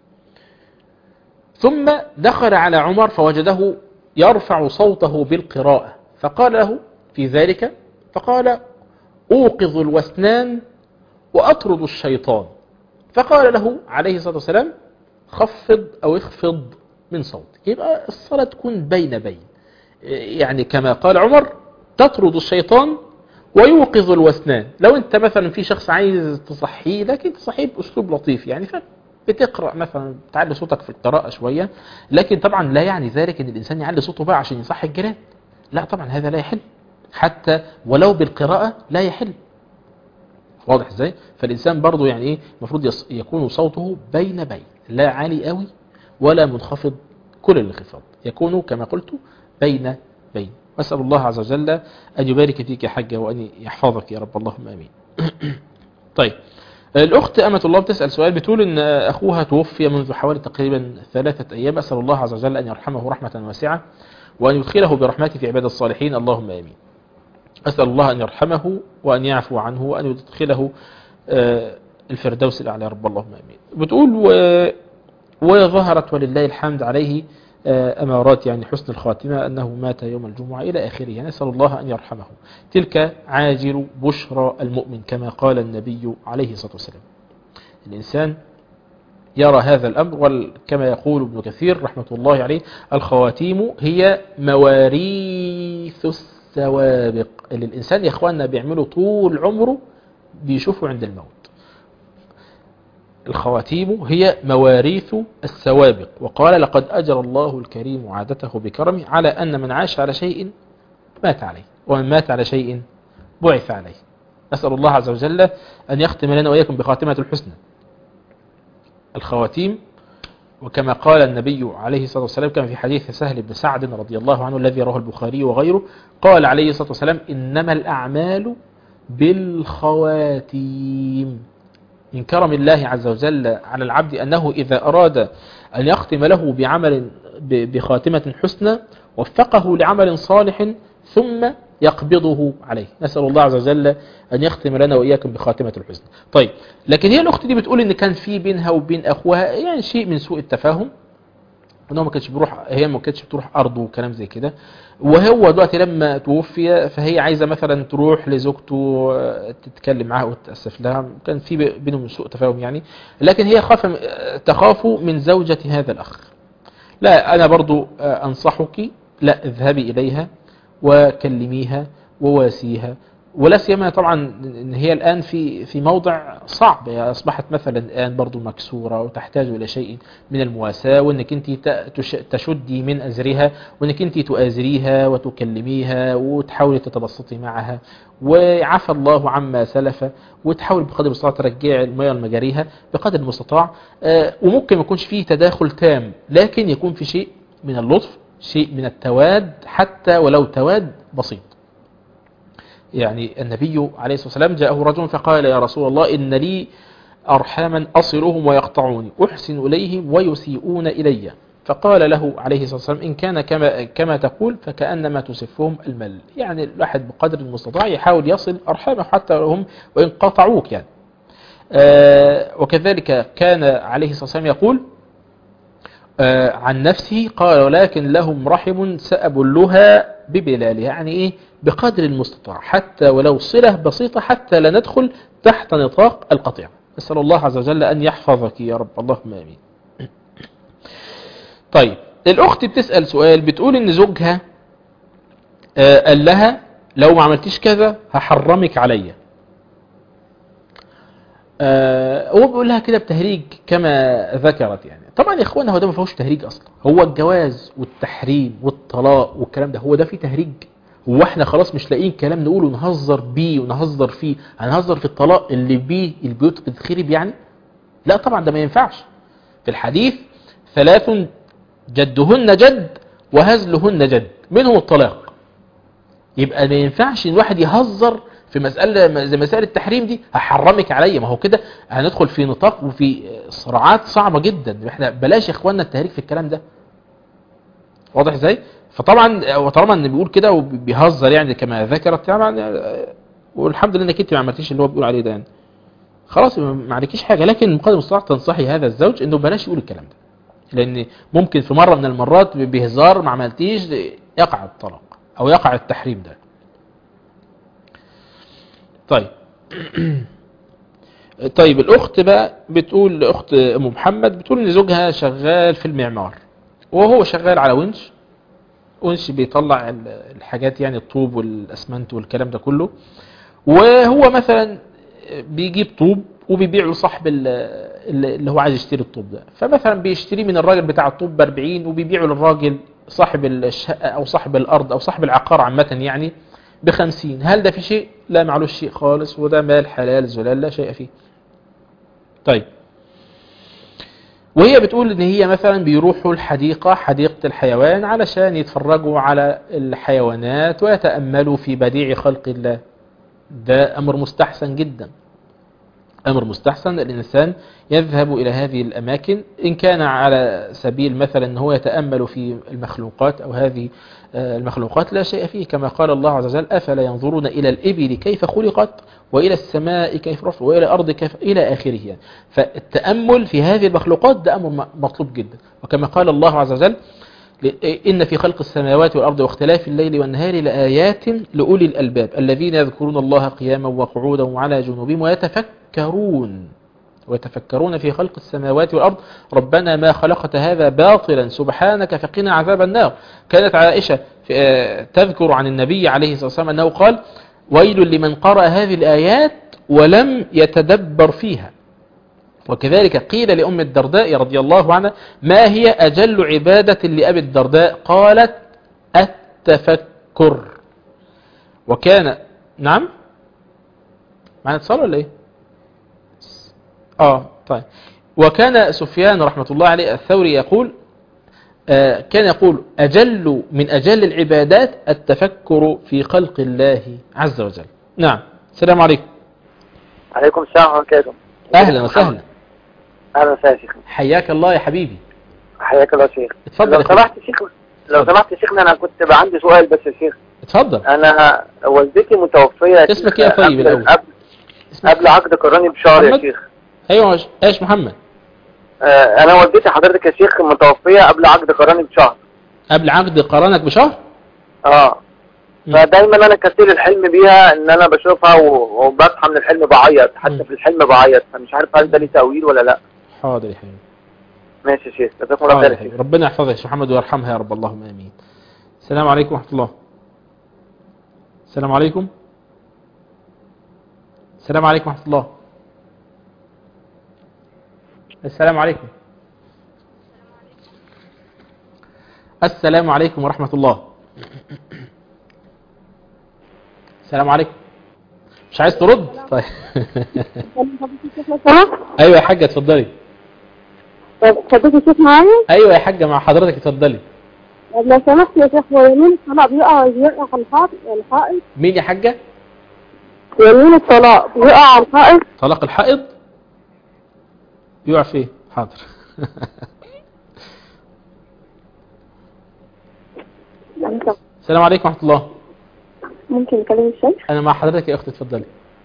ثم دخل على عمر فوجده يرفع صوته بالقراءة فقال له في ذلك فقال أوقظ الوسنان وأطرد الشيطان فقال له عليه الصلاة والسلام خفض أو اخفض من صوتك يبقى الصلاة تكون بين بين يعني كما قال عمر تطرد الشيطان ويوقظ الوسنان لو انت مثلا في شخص عايز تصحيه لكن تصحيه باسلوب لطيف يعني بتقرا مثلا تعلي صوتك في القراءه شويه لكن طبعا لا يعني ذلك ان الانسان يعلي صوته بقى عشان يصحي الجيران لا طبعا هذا لا يحل حتى ولو بالقراءه لا يحل واضح ازاي فالانسان برضه يعني ايه المفروض يص- يكون صوته بين بين لا عالي قوي ولا منخفض كل الانخفاض يكون كما قلت بين بين أسأل الله عز وجل أن يبارك فيك يا حاجة وأن يحفظك يا رب اللهم أمين طيب الأخت أمة الله بتسأل سؤال بتقول أن أخوها توفي منذ حوالي تقريبا ثلاثة أيام أسأل الله عز وجل أن يرحمه رحمة واسعة وأن يدخله برحمته في عباد الصالحين اللهم آمين أسأل الله أن يرحمه وأن يعفو عنه وأن يدخله آه، الفردوس الأعلى يا رب اللهم آمين بتقول و... وظهرت ولله الحمد عليه آه، أمارات يعني حسن الخاتمة أنه مات يوم الجمعة إلى آخره نسأل الله أن يرحمه تلك عاجل بشرى المؤمن كما قال النبي عليه الصلاة والسلام الإنسان يرى هذا الأمر وكما يقول ابن كثير رحمة الله عليه الخواتيم هي مواريث السوابق اللي الإنسان يا إخواننا بيعمله طول عمره بيشوفه عند الموت الخواتيم هي مواريث السوابق وقال لقد أجر الله الكريم عادته بكرمه على أن من عاش على شيء مات عليه ومن مات على شيء بعث عليه أسأل الله عز وجل أن يختم لنا وإياكم بخاتمة الحسنى الخواتيم وكما قال النبي عليه الصلاة والسلام كما في حديث سهل بن سعد رضي الله عنه الذي رواه البخاري وغيره قال عليه الصلاة والسلام إنما الأعمال بالخواتيم من كرم الله عز وجل على العبد أنه إذا أراد أن يختم له بعمل ب- بخاتمة حسنى وفقه لعمل صالح ثم يقبضه عليه نسأل الله عز وجل أن يختم لنا وإياكم بخاتمة الحسنى طيب لكن هي الأخت دي بتقول إن كان في بينها وبين أخوها يعني شيء من سوء التفاهم ان هو ما كانتش بروح هي ما كانتش بتروح ارضه وكلام زي كده وهو دلوقتي لما توفي فهي عايزه مثلا تروح لزوجته آه، تتكلم معاها وتاسف لها كان في بينهم سوء تفاهم يعني لكن هي خاف تخاف من زوجة هذا الاخ لا انا برضو آه، انصحك لا اذهبي اليها وكلميها وواسيها ولا سيما طبعا ان هي الان في في موضع صعب هي اصبحت مثلا الان برضو مكسوره وتحتاج الى شيء من المواساه وانك انت ت- تش- تشدي من ازرها وانك انت تؤازريها وتكلميها وتحاولي تتبسطي معها وعفى الله عما سلف وتحاول بقدر المستطاع ترجعي المياه لمجاريها بقدر المستطاع آه، وممكن ما يكونش فيه تداخل تام لكن يكون في شيء من اللطف شيء من التواد حتى ولو تواد بسيط يعني النبي عليه الصلاة والسلام جاءه رجل فقال يا رسول الله إن لي أرحاما أصلهم ويقطعوني أحسن إليهم ويسيئون إلي فقال له عليه الصلاة والسلام إن كان كما, كما تقول فكأنما تسفهم المل يعني الواحد بقدر المستطاع يحاول يصل أرحامه حتى لو هم وإن قطعوك يعني آه وكذلك كان عليه الصلاة والسلام يقول آه عن نفسه قال ولكن لهم رحم سأبلها ببلالها يعني إيه بقدر المستطاع حتى ولو صلة بسيطة حتى لا ندخل تحت نطاق القطيع نسأل الله عز وجل أن يحفظك يا رب اللهم آمين طيب الأخت بتسأل سؤال بتقول إن زوجها آه قال لها لو ما عملتيش كذا هحرمك عليا آه هو بيقول لها كده بتهريج كما ذكرت يعني طبعا يا اخوانا هو ده ما فيهوش تهريج اصلا هو الجواز والتحريم والطلاق والكلام ده هو ده فيه تهريج هو احنا خلاص مش لاقيين كلام نقوله نهزر بيه ونهزر فيه هنهزر في الطلاق اللي بيه البيوت بتتخرب يعني لا طبعا ده ما ينفعش في الحديث ثلاث جدهن جد وهزلهن جد منهم الطلاق يبقى ما ينفعش ان الواحد يهزر في مسألة زي مسائل التحريم دي هحرمك عليا ما هو كده هندخل في نطاق وفي صراعات صعبة جدا احنا بلاش يا اخواننا التهريج في الكلام ده واضح ازاي فطبعا وطالما ان بيقول كده وبيهزر يعني كما ذكرت طبعا والحمد لله انك انت ما عملتيش اللي هو بيقول عليه ده يعني خلاص ما عليكيش حاجه لكن بقدر المستطاع تنصحي هذا الزوج انه بلاش يقول الكلام ده لان ممكن في مره من المرات بهزار ما عملتيش يقع الطلاق او يقع التحريم ده طيب طيب الاخت بقى بتقول اخت ام محمد بتقول ان زوجها شغال في المعمار وهو شغال على ونش ونش بيطلع الحاجات يعني الطوب والاسمنت والكلام ده كله وهو مثلا بيجيب طوب وبيبيعه لصاحب اللي هو عايز يشتري الطوب ده فمثلا بيشتري من الراجل بتاع الطوب ب 40 وبيبيعه للراجل صاحب الشقة او صاحب الارض او صاحب العقار عامة يعني ب 50 هل ده في شيء لا معلوش شيء خالص وده مال حلال زلال لا شيء فيه طيب وهي بتقول ان هي مثلا بيروحوا الحديقة حديقة الحيوان علشان يتفرجوا على الحيوانات ويتأملوا في بديع خلق الله ده امر مستحسن جدا امر مستحسن الانسان يذهب الى هذه الاماكن ان كان على سبيل مثلا ان هو يتأمل في المخلوقات او هذه المخلوقات لا شيء فيه كما قال الله عز وجل افلا ينظرون الى الابل كيف خلقت والى السماء كيف رفعت والى الارض كيف الى اخره يعني فالتأمل في هذه المخلوقات ده امر مطلوب جدا وكما قال الله عز وجل إن في خلق السماوات والأرض واختلاف الليل والنهار لآيات لأولي الألباب الذين يذكرون الله قياما وقعودا وعلى جنوبهم ويتفكرون ويتفكرون في خلق السماوات والأرض ربنا ما خلقت هذا باطلا سبحانك فقنا عذاب النار كانت عائشة تذكر عن النبي عليه الصلاة والسلام أنه قال ويل لمن قرأ هذه الآيات ولم يتدبر فيها وكذلك قيل لأم الدرداء رضي الله عنها ما هي أجل عبادة لأبي الدرداء قالت التفكر وكان نعم معنا اتصال ولا ايه اه طيب وكان سفيان رحمة الله عليه الثوري يقول آه كان يقول أجل من أجل العبادات التفكر في خلق الله عز وجل نعم السلام عليكم عليكم السلام ورحمة الله أهلا وسهلا اهلا وسهلا يا شيخ حياك الله يا حبيبي حياك الله يا شيخ اتفضل لو يا أخوي. سمحت يا شيخ لو سمحت يا شيخنا انا كنت بقى عندي سؤال بس يا شيخ اتفضل انا والدتي متوفيه يا اسمك شيخ ايه يا طيب قبل- الأول؟ قبل قبل عقد قراني بشهر يا محمد؟ شيخ ايوه مش- ايش محمد آه، انا والدتي حضرتك يا شيخ متوفيه قبل عقد قراني بشهر قبل عقد قرانك بشهر اه فدايما انا كثير الحلم بيها ان انا بشوفها و- وبصحى من الحلم بعيط حتى في الحلم بعيط فمش عارف هل ده ليه تاويل ولا لا حاضر يا حبيبي ماشي يا شيخ جزاكم الله حاضر خير يا يا شيخ حبيبي ربنا يحفظك يا شيخ محمد ويرحمها يا رب اللهم امين السلام عليكم ورحمه الله السلام عليكم السلام عليكم ورحمه الله السلام عليكم السلام عليكم ورحمة الله السلام عليكم مش عايز ترد طيب ايوه يا حاجة اتفضلي طب حضرتك شيخ معايا ايوه يا حاجة مع حضرتك اتفضلي طب لو سمحت يا شيخ هو يمين الطلاق بيقع بيقع على الحائط الحائط مين يا حاجة يمين الطلاق بيقع على الحائط طلاق الحائض يقع فيه حاضر السلام عليكم ورحمة الله ممكن نكلم الشيخ؟ أنا مع حضرتك يا أختي اتفضلي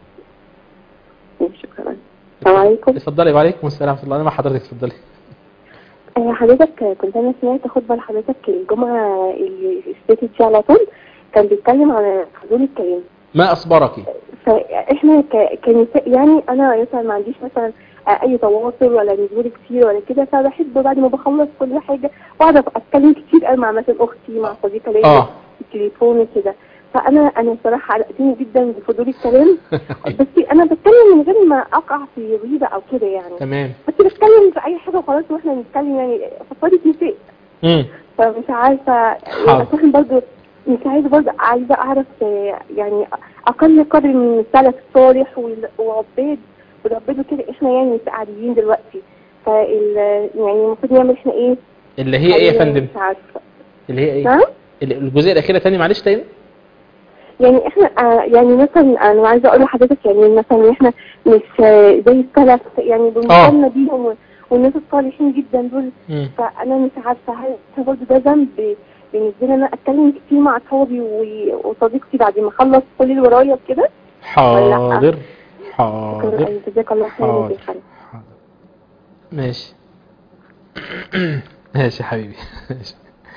شكرا السلام عليكم اتفضلي وعليكم السلام ورحمة الله أنا مع حضرتك اتفضلي آه، حضرتك كنت انا سمعت خطبه لحضرتك الجمعه اللي فاتت دي على طول كان بيتكلم عن حضور الكلام ما أصبرك فاحنا ك- كنساء يعني انا مثلا ما عنديش مثلا آه، اي تواصل ولا نزول كتير ولا كده فبحب بعد ما بخلص كل حاجه واقعد اتكلم كتير قوي مع مثلا اختي مع صديقه ليا آه. في التليفون وكده فانا انا صراحه علقتني جدا بفضول الكلام بس انا بتكلم من غير ما اقع في غيبه او كده يعني تمام بس بتكلم في اي حاجه وخلاص واحنا بنتكلم يعني فضفاضه نساء مم. فمش عارفه حاضر. بس احنا برضه مش عايزه برضه عايزه اعرف آه، يعني اقل قدر من السلف الصالح وال- وعباد وربنا كده احنا يعني نساء عاديين دلوقتي فال يعني المفروض نعمل احنا ايه؟ اللي هي إيه يا حالياً فندم مش عارفه اللي هي إيه نعم؟ الجزئية الأخيرة تاني معلش تاني يعني احنا آه يعني مثلا انا عايزه اقول لحضرتك يعني مثلا احنا مش آه، زي السلف يعني بنقارن بيهم والناس الصالحين جدا دول مم. فانا مش عارفه هل ده برضه ده ذنب بالنسبه لي انا اتكلم كتير مع اصحابي و- وصديقتي بعد ما اخلص كل اللي ورايا كده حاضر شكرا حاضر أيوة، جزاك الله خير حاضر. يا خالد. ماشي ماشي يا حبيبي ماشي.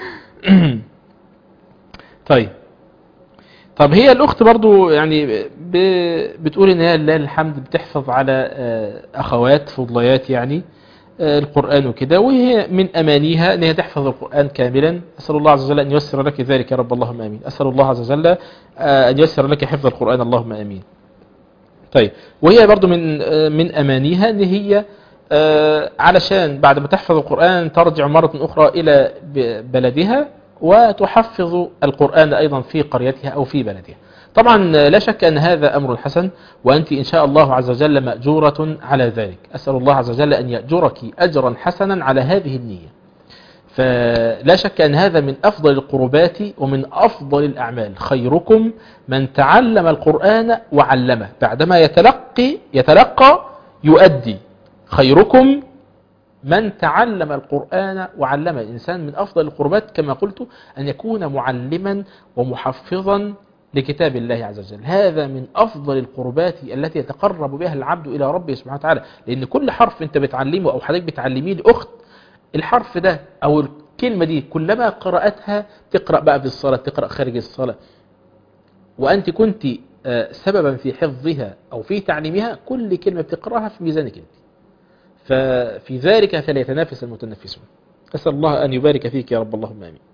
طيب طب هي الأخت برضو يعني ب... بتقول إن هي لله الحمد بتحفظ على آه، أخوات فضليات يعني آه، القرآن وكده وهي من أمانيها أن هي تحفظ القرآن كاملا أسأل الله عز وجل أن ييسر لك ذلك يا رب اللهم آمين أسأل الله عز وجل آه، أن ييسر لك حفظ القرآن اللهم آمين طيب وهي برضو من آه، من أمانيها أن هي آه، علشان بعد ما تحفظ القرآن ترجع مرة أخرى إلى ب- بلدها وتحفظ القرآن أيضا في قريتها أو في بلدها طبعا آه، لا شك أن هذا أمر حسن وأنت إن شاء الله عز وجل مأجورة على ذلك أسأل الله عز وجل أن يأجرك أجرا حسنا على هذه النية فلا شك أن هذا من أفضل القربات ومن أفضل الأعمال خيركم من تعلم القرآن وعلمه بعدما يتلقي يتلقى يؤدي خيركم من تعلم القرآن وعلمه الإنسان من أفضل القربات كما قلت أن يكون معلما ومحفظا لكتاب الله عز وجل هذا من أفضل القربات التي يتقرب بها العبد إلى ربه سبحانه وتعالى لأن كل حرف أنت بتعلمه أو حضرتك بتعلميه لأخت الحرف ده أو الكلمة دي كلما قرأتها تقرأ بقى في الصلاة تقرأ خارج الصلاة وأنت كنت آه، سببا في حفظها أو في تعليمها كل كلمة بتقرأها في ميزانك أنت ففي ذلك فليتنافس المتنافسون أسأل الله أن يبارك فيك يا رب اللهم آمين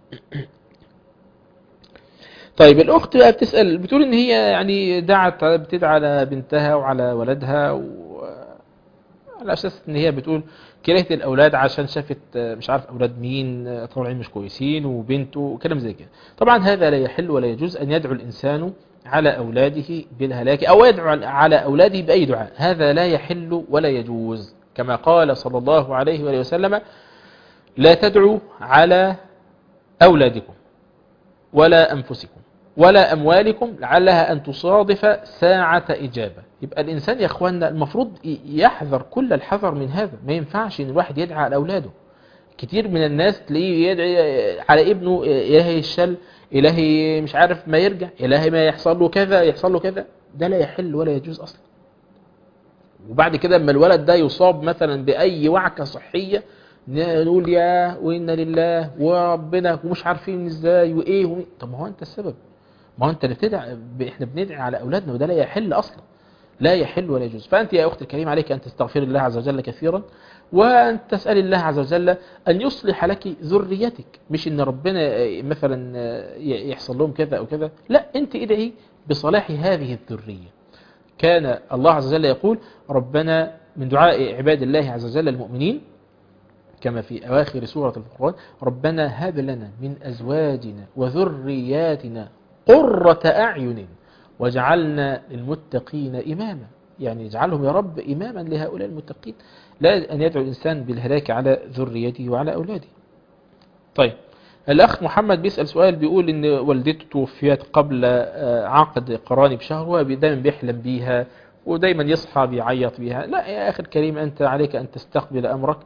طيب الأخت بقى بتسأل بتقول إن هي يعني دعت بتدعى على بنتها وعلى ولدها و... على أساس إن هي بتقول كرهت الأولاد عشان شافت آه، مش عارف أولاد مين آه، طالعين مش كويسين وبنته وكلام زي كده طبعا هذا لا يحل ولا يجوز أن يدعو الإنسان على أولاده بالهلاك أو يدعو على أولاده بأي دعاء هذا لا يحل ولا يجوز كما قال صلى الله عليه وآله وسلم لا تدعوا على أولادكم ولا أنفسكم ولا أموالكم لعلها أن تصادف ساعة إجابة يبقى الإنسان يا أخوانا المفروض يحذر كل الحذر من هذا ما ينفعش إن الواحد يدعى على أولاده كتير من الناس تلاقيه يدعي على ابنه إلهي الشل إلهي مش عارف ما يرجع إلهي ما يحصل له كذا يحصل له كذا ده لا يحل ولا يجوز أصلا وبعد كده اما الولد ده يصاب مثلا بأي وعكة صحية نقول يا وإنا لله وربنا ومش عارفين ازاي وإيه ومين. طب ما هو أنت السبب ما هو أنت اللي بتدعي إحنا بندعي على أولادنا وده لا يحل أصلا لا يحل ولا يجوز فأنت يا أختي الكريم عليك أن تستغفر الله عز وجل كثيرا وأن تسأل الله عز وجل أن يصلح لك ذريتك مش إن ربنا مثلا يحصل لهم كذا أو كذا لا أنت ادعي بصلاح هذه الذرية كان الله عز وجل يقول ربنا من دعاء عباد الله عز وجل المؤمنين كما في أواخر سورة الفرقان ربنا هب لنا من أزواجنا وذرياتنا قرة أعين واجعلنا للمتقين إماما يعني اجعلهم يا رب إماما لهؤلاء المتقين لا أن يدعو الإنسان بالهلاك على ذريته وعلى أولاده طيب الأخ محمد بيسأل سؤال بيقول إن والدته توفيت قبل عقد قراني بشهر وهو دايما بيحلم بيها ودايما يصحى بيعيط بيها لا يا أخي الكريم أنت عليك أن تستقبل أمرك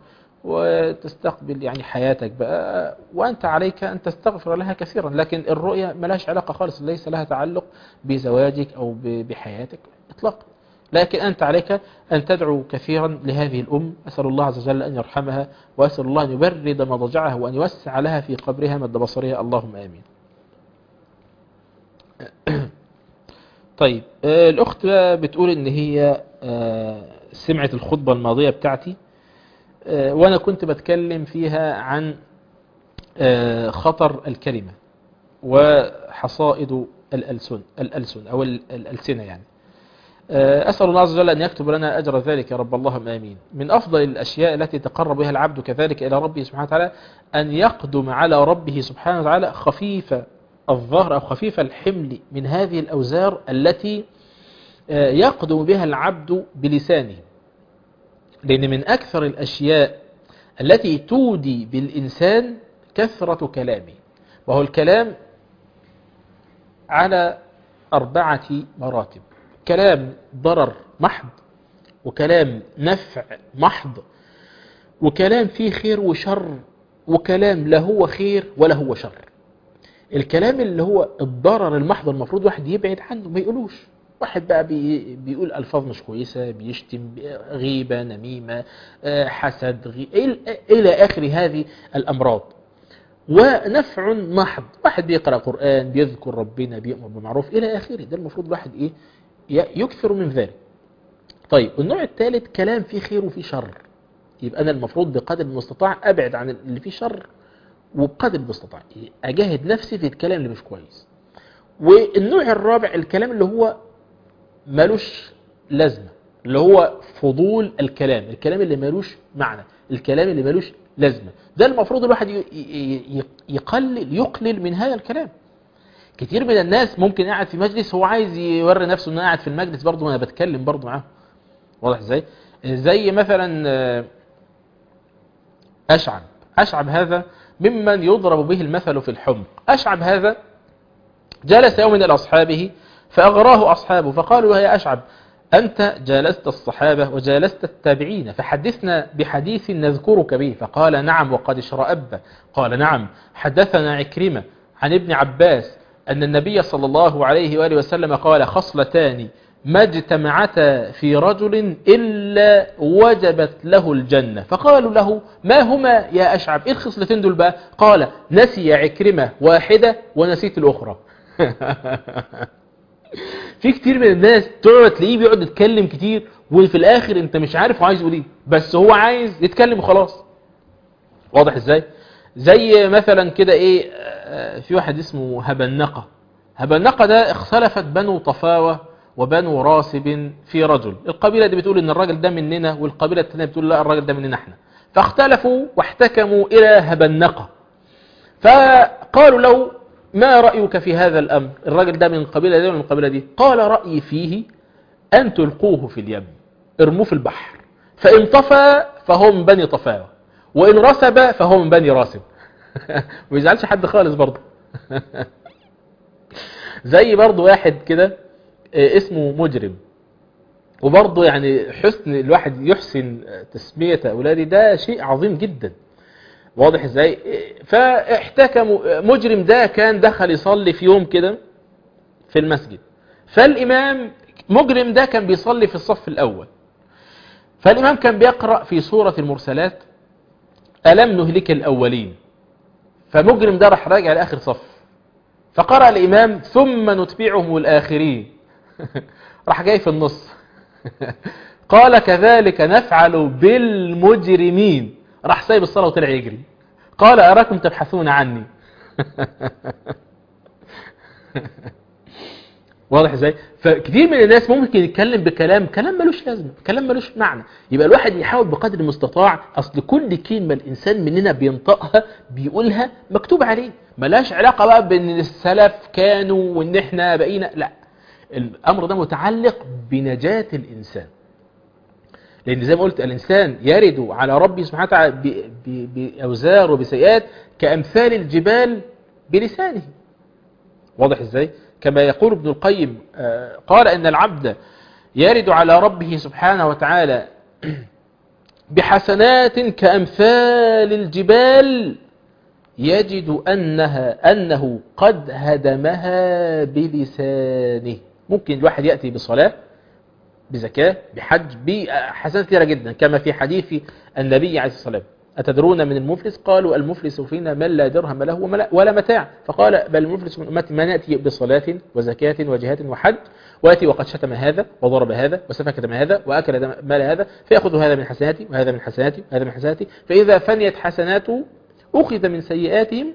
وتستقبل يعني حياتك بقى وأنت عليك أن تستغفر لها كثيرا لكن الرؤية ملهاش علاقة خالص ليس لها تعلق بزواجك أو ب- بحياتك إطلاقا لكن أنت عليك أن تدعو كثيرا لهذه الأم أسأل الله عز وجل أن يرحمها وأسأل الله أن يبرد مضجعها وأن يوسع لها في قبرها مد بصرها اللهم آمين طيب آه، الأخت بقى بتقول إن هي آه، سمعت الخطبة الماضية بتاعتي آه، وأنا كنت بتكلم فيها عن آه، خطر الكلمة وحصائد الألسن الألسن أو ال- الألسنة يعني آه، أسأل الله عز وجل أن يكتب لنا أجر ذلك يا رب اللهم آمين من أفضل الأشياء التي تقرب بها العبد كذلك إلى ربه سبحانه وتعالى أن يقدم على ربه سبحانه وتعالى خفيف الظهر أو خفيف الحمل من هذه الأوزار التي آه، يقدم بها العبد بلسانه لأن من أكثر الأشياء التي تودي بالإنسان كثرة كلامه وهو الكلام على أربعة مراتب كلام ضرر محض وكلام نفع محض وكلام فيه خير وشر وكلام لا هو خير ولا هو شر الكلام اللي هو الضرر المحض المفروض واحد يبعد عنه ما يقولوش واحد بقى بي بيقول ألفاظ مش كويسة بيشتم غيبة نميمة آه، حسد غي... إلى- إلى آخر هذه الأمراض ونفع محض واحد بيقرأ قرآن بيذكر ربنا بيأمر بالمعروف إلى آخره ده المفروض الواحد إيه ي- يكثر من ذلك طيب النوع الثالث كلام فيه خير وفيه شر يبقى أنا المفروض بقدر المستطاع أبعد عن اللي فيه شر وبقدر المستطاع أجاهد نفسي في الكلام اللي مش كويس والنوع الرابع الكلام اللي هو ملوش لازمة اللي هو فضول الكلام الكلام اللي ملوش معنى الكلام اللي ملوش لازمة ده المفروض الواحد ي- ي- ي- يقلل يقلل من هذا الكلام كتير من الناس ممكن قاعد في مجلس هو عايز يوري نفسه انه قاعد في المجلس برضه وانا بتكلم برضه معاه واضح ازاي زي مثلا آه، اشعب اشعب هذا ممن يضرب به المثل في الحمق اشعب هذا جلس يوم من اصحابه فاغراه اصحابه فقالوا له يا اشعب أنت جالست الصحابة وجالست التابعين فحدثنا بحديث نذكرك به فقال نعم وقد اشرأب قال نعم حدثنا عكرمة عن ابن عباس أن النبي صلى الله عليه وآله وسلم قال خصلتان ما اجتمعتا في رجل إلا وجبت له الجنة فقالوا له ما هما يا أشعب إيه الخصلتين دول بقى قال نسي عكرمة واحدة ونسيت الأخرى في كتير من الناس تقعد تلاقيه بيقعد يتكلم كتير وفي الاخر انت مش عارف هو عايز يقول ايه بس هو عايز يتكلم وخلاص واضح ازاي زي مثلا كده ايه آه، في واحد اسمه هبنقة هبنقة ده اختلفت بنو طفاوة وبنو راسب في رجل القبيلة دي بتقول ان الراجل ده مننا والقبيلة التانية بتقول لا الراجل ده مننا احنا فاختلفوا واحتكموا الى هبنقة فقالوا له ما رأيك في هذا الأمر الراجل ده من القبيلة دي ومن القبيلة دي قال رأيي فيه أن تلقوه في اليم ارموه في البحر فإن طفى فهو من بني طفاوة وإن رسب فهو من بني راسب ما يزعلش حد خالص برضه زي برضه واحد كده آه، اسمه مجرم وبرضه يعني حسن الواحد يحسن تسمية أولاده ده شيء عظيم جدا واضح ازاي فاحتكموا مجرم ده كان دخل يصلي في يوم كده في المسجد فالإمام مجرم ده كان بيصلي في الصف الأول فالإمام كان بيقرأ في سورة المرسلات ألم نهلك الأولين فمجرم ده راح راجع لآخر صف فقرأ الإمام ثم نتبعهم الآخرين راح جاي في النص قال كذلك نفعل بالمجرمين راح سايب الصلاة وطلع يجري قال أراكم تبحثون عني واضح ازاي فكثير من الناس ممكن يتكلم بكلام كلام ملوش لازمه كلام ملوش معنى يبقى الواحد يحاول بقدر المستطاع اصل كل كلمه الانسان مننا بينطقها بيقولها مكتوب عليه ملاش علاقه بقى بان السلف كانوا وان احنا بقينا لا الامر ده متعلق بنجاه الانسان لان زي ما قلت الانسان يرد على ربه سبحانه وتعالى ب- ب- باوزار وبسيئات كامثال الجبال بلسانه واضح ازاي كما يقول ابن القيم آه، قال ان العبد يرد على ربه سبحانه وتعالى بحسنات كأمثال الجبال يجد أنها أنه قد هدمها بلسانه ممكن الواحد يأتي بصلاة بزكاة بحج بحسنات كثيرة جدا كما في حديث النبي عليه الصلاة والسلام أتدرون من المفلس قالوا المفلس فينا من لا درهم له وملا- ولا متاع فقال بل المفلس من أمتي من يأتي بصلاة وزكاة وجهاد وحج ويأتي وقد شتم هذا وضرب هذا وسفك دم هذا وأكل دم مال هذا فيأخذ هذا من حسناتي وهذا من حسناتي وهذا من حسناتي فإذا فنيت حسناته أخذ من سيئاتهم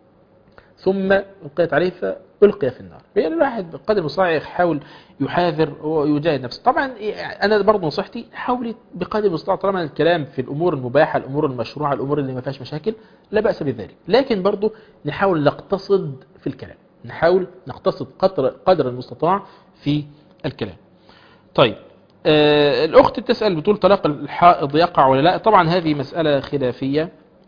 ثم ألقيت عليه فألقي في النار يعني الواحد بقدر المستطاع يحاول يحاذر ويجاهد نفسه طبعا أنا برضه نصيحتي حاولي بقدر المستطاع طالما الكلام في الأمور المباحة الأمور المشروعة الأمور اللي ما فيهاش مشاكل لا بأس بذلك لكن برضه نحاول نقتصد في الكلام نحاول نقتصد قدر, قدر المستطاع في الكلام طيب آه الأخت تسأل بتقول طلاق الحائض يقع ولا لا طبعا هذه مسألة خلافية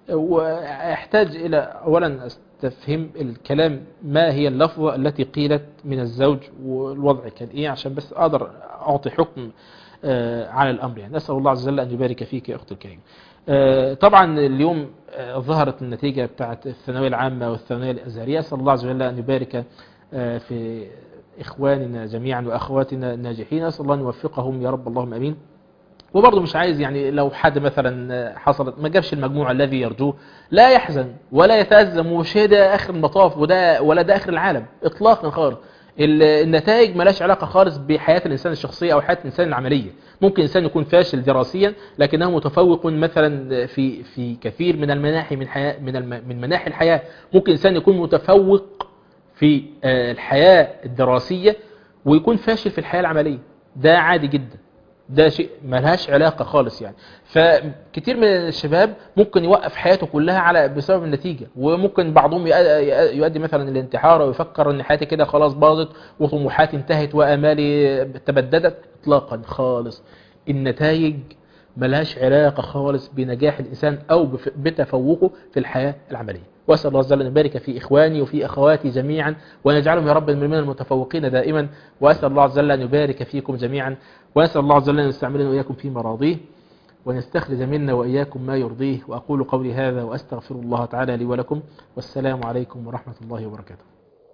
ويحتاج إلى أولا أستفهم الكلام ما هي اللفظة التي قيلت من الزوج والوضع كان إيه عشان بس أقدر أعطي حكم آه على الأمر يعني نسأل الله عز وجل أن يبارك فيك يا أخت الكريم آه طبعا اليوم آه ظهرت النتيجة بتاعت الثانوية العامة والثانوية الأزهرية أسأل الله عز وجل أن يبارك في إخواننا جميعا وأخواتنا الناجحين أسأل الله أن يوفقهم يا رب اللهم أمين وبرضه مش عايز يعني لو حد مثلا حصلت ما جابش المجموع الذي يرجوه لا يحزن ولا يتأزم ومش ده آخر المطاف وده ولا ده آخر العالم إطلاقا خالص النتائج ملاش علاقة خالص بحياة الإنسان الشخصية أو حياة الإنسان العملية ممكن إنسان يكون فاشل دراسيا لكنه متفوق مثلا في في كثير من المناحي من حياة من الم من مناحي الحياة ممكن إنسان يكون متفوق في الحياة الدراسية ويكون فاشل في الحياة العملية ده عادي جدا ده شيء ملهاش علاقة خالص يعني فكتير من الشباب ممكن يوقف حياته كلها على بسبب النتيجة وممكن بعضهم يؤدي مثلا الانتحار ويفكر ان حياتي كده خلاص باظت وطموحاتي انتهت وامالي تبددت اطلاقا خالص النتائج ملهاش علاقة خالص بنجاح الإنسان أو بتفوقه في الحياة العملية وأسأل الله عز وجل أن يبارك في إخواني وفي أخواتي جميعا وأن يجعلهم يا رب من المتفوقين دائما وأسأل الله عز وجل أن يبارك فيكم جميعا وأسأل الله عز وجل أن يستعملنا وإياكم في مراضيه وأن يستخرج منا وإياكم ما يرضيه وأقول قولي هذا وأستغفر الله تعالى لي ولكم والسلام عليكم ورحمة الله وبركاته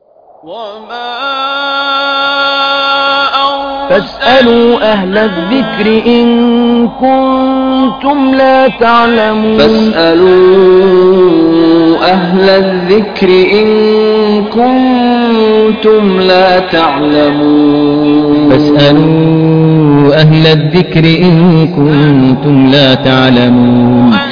وما فاسألوا أهل الذكر إن كنتم لا تعلمون فاسألوا أهل الذكر إن كنتم لا تعلمون فاسألوا أهل الذكر إن كنتم لا تعلمون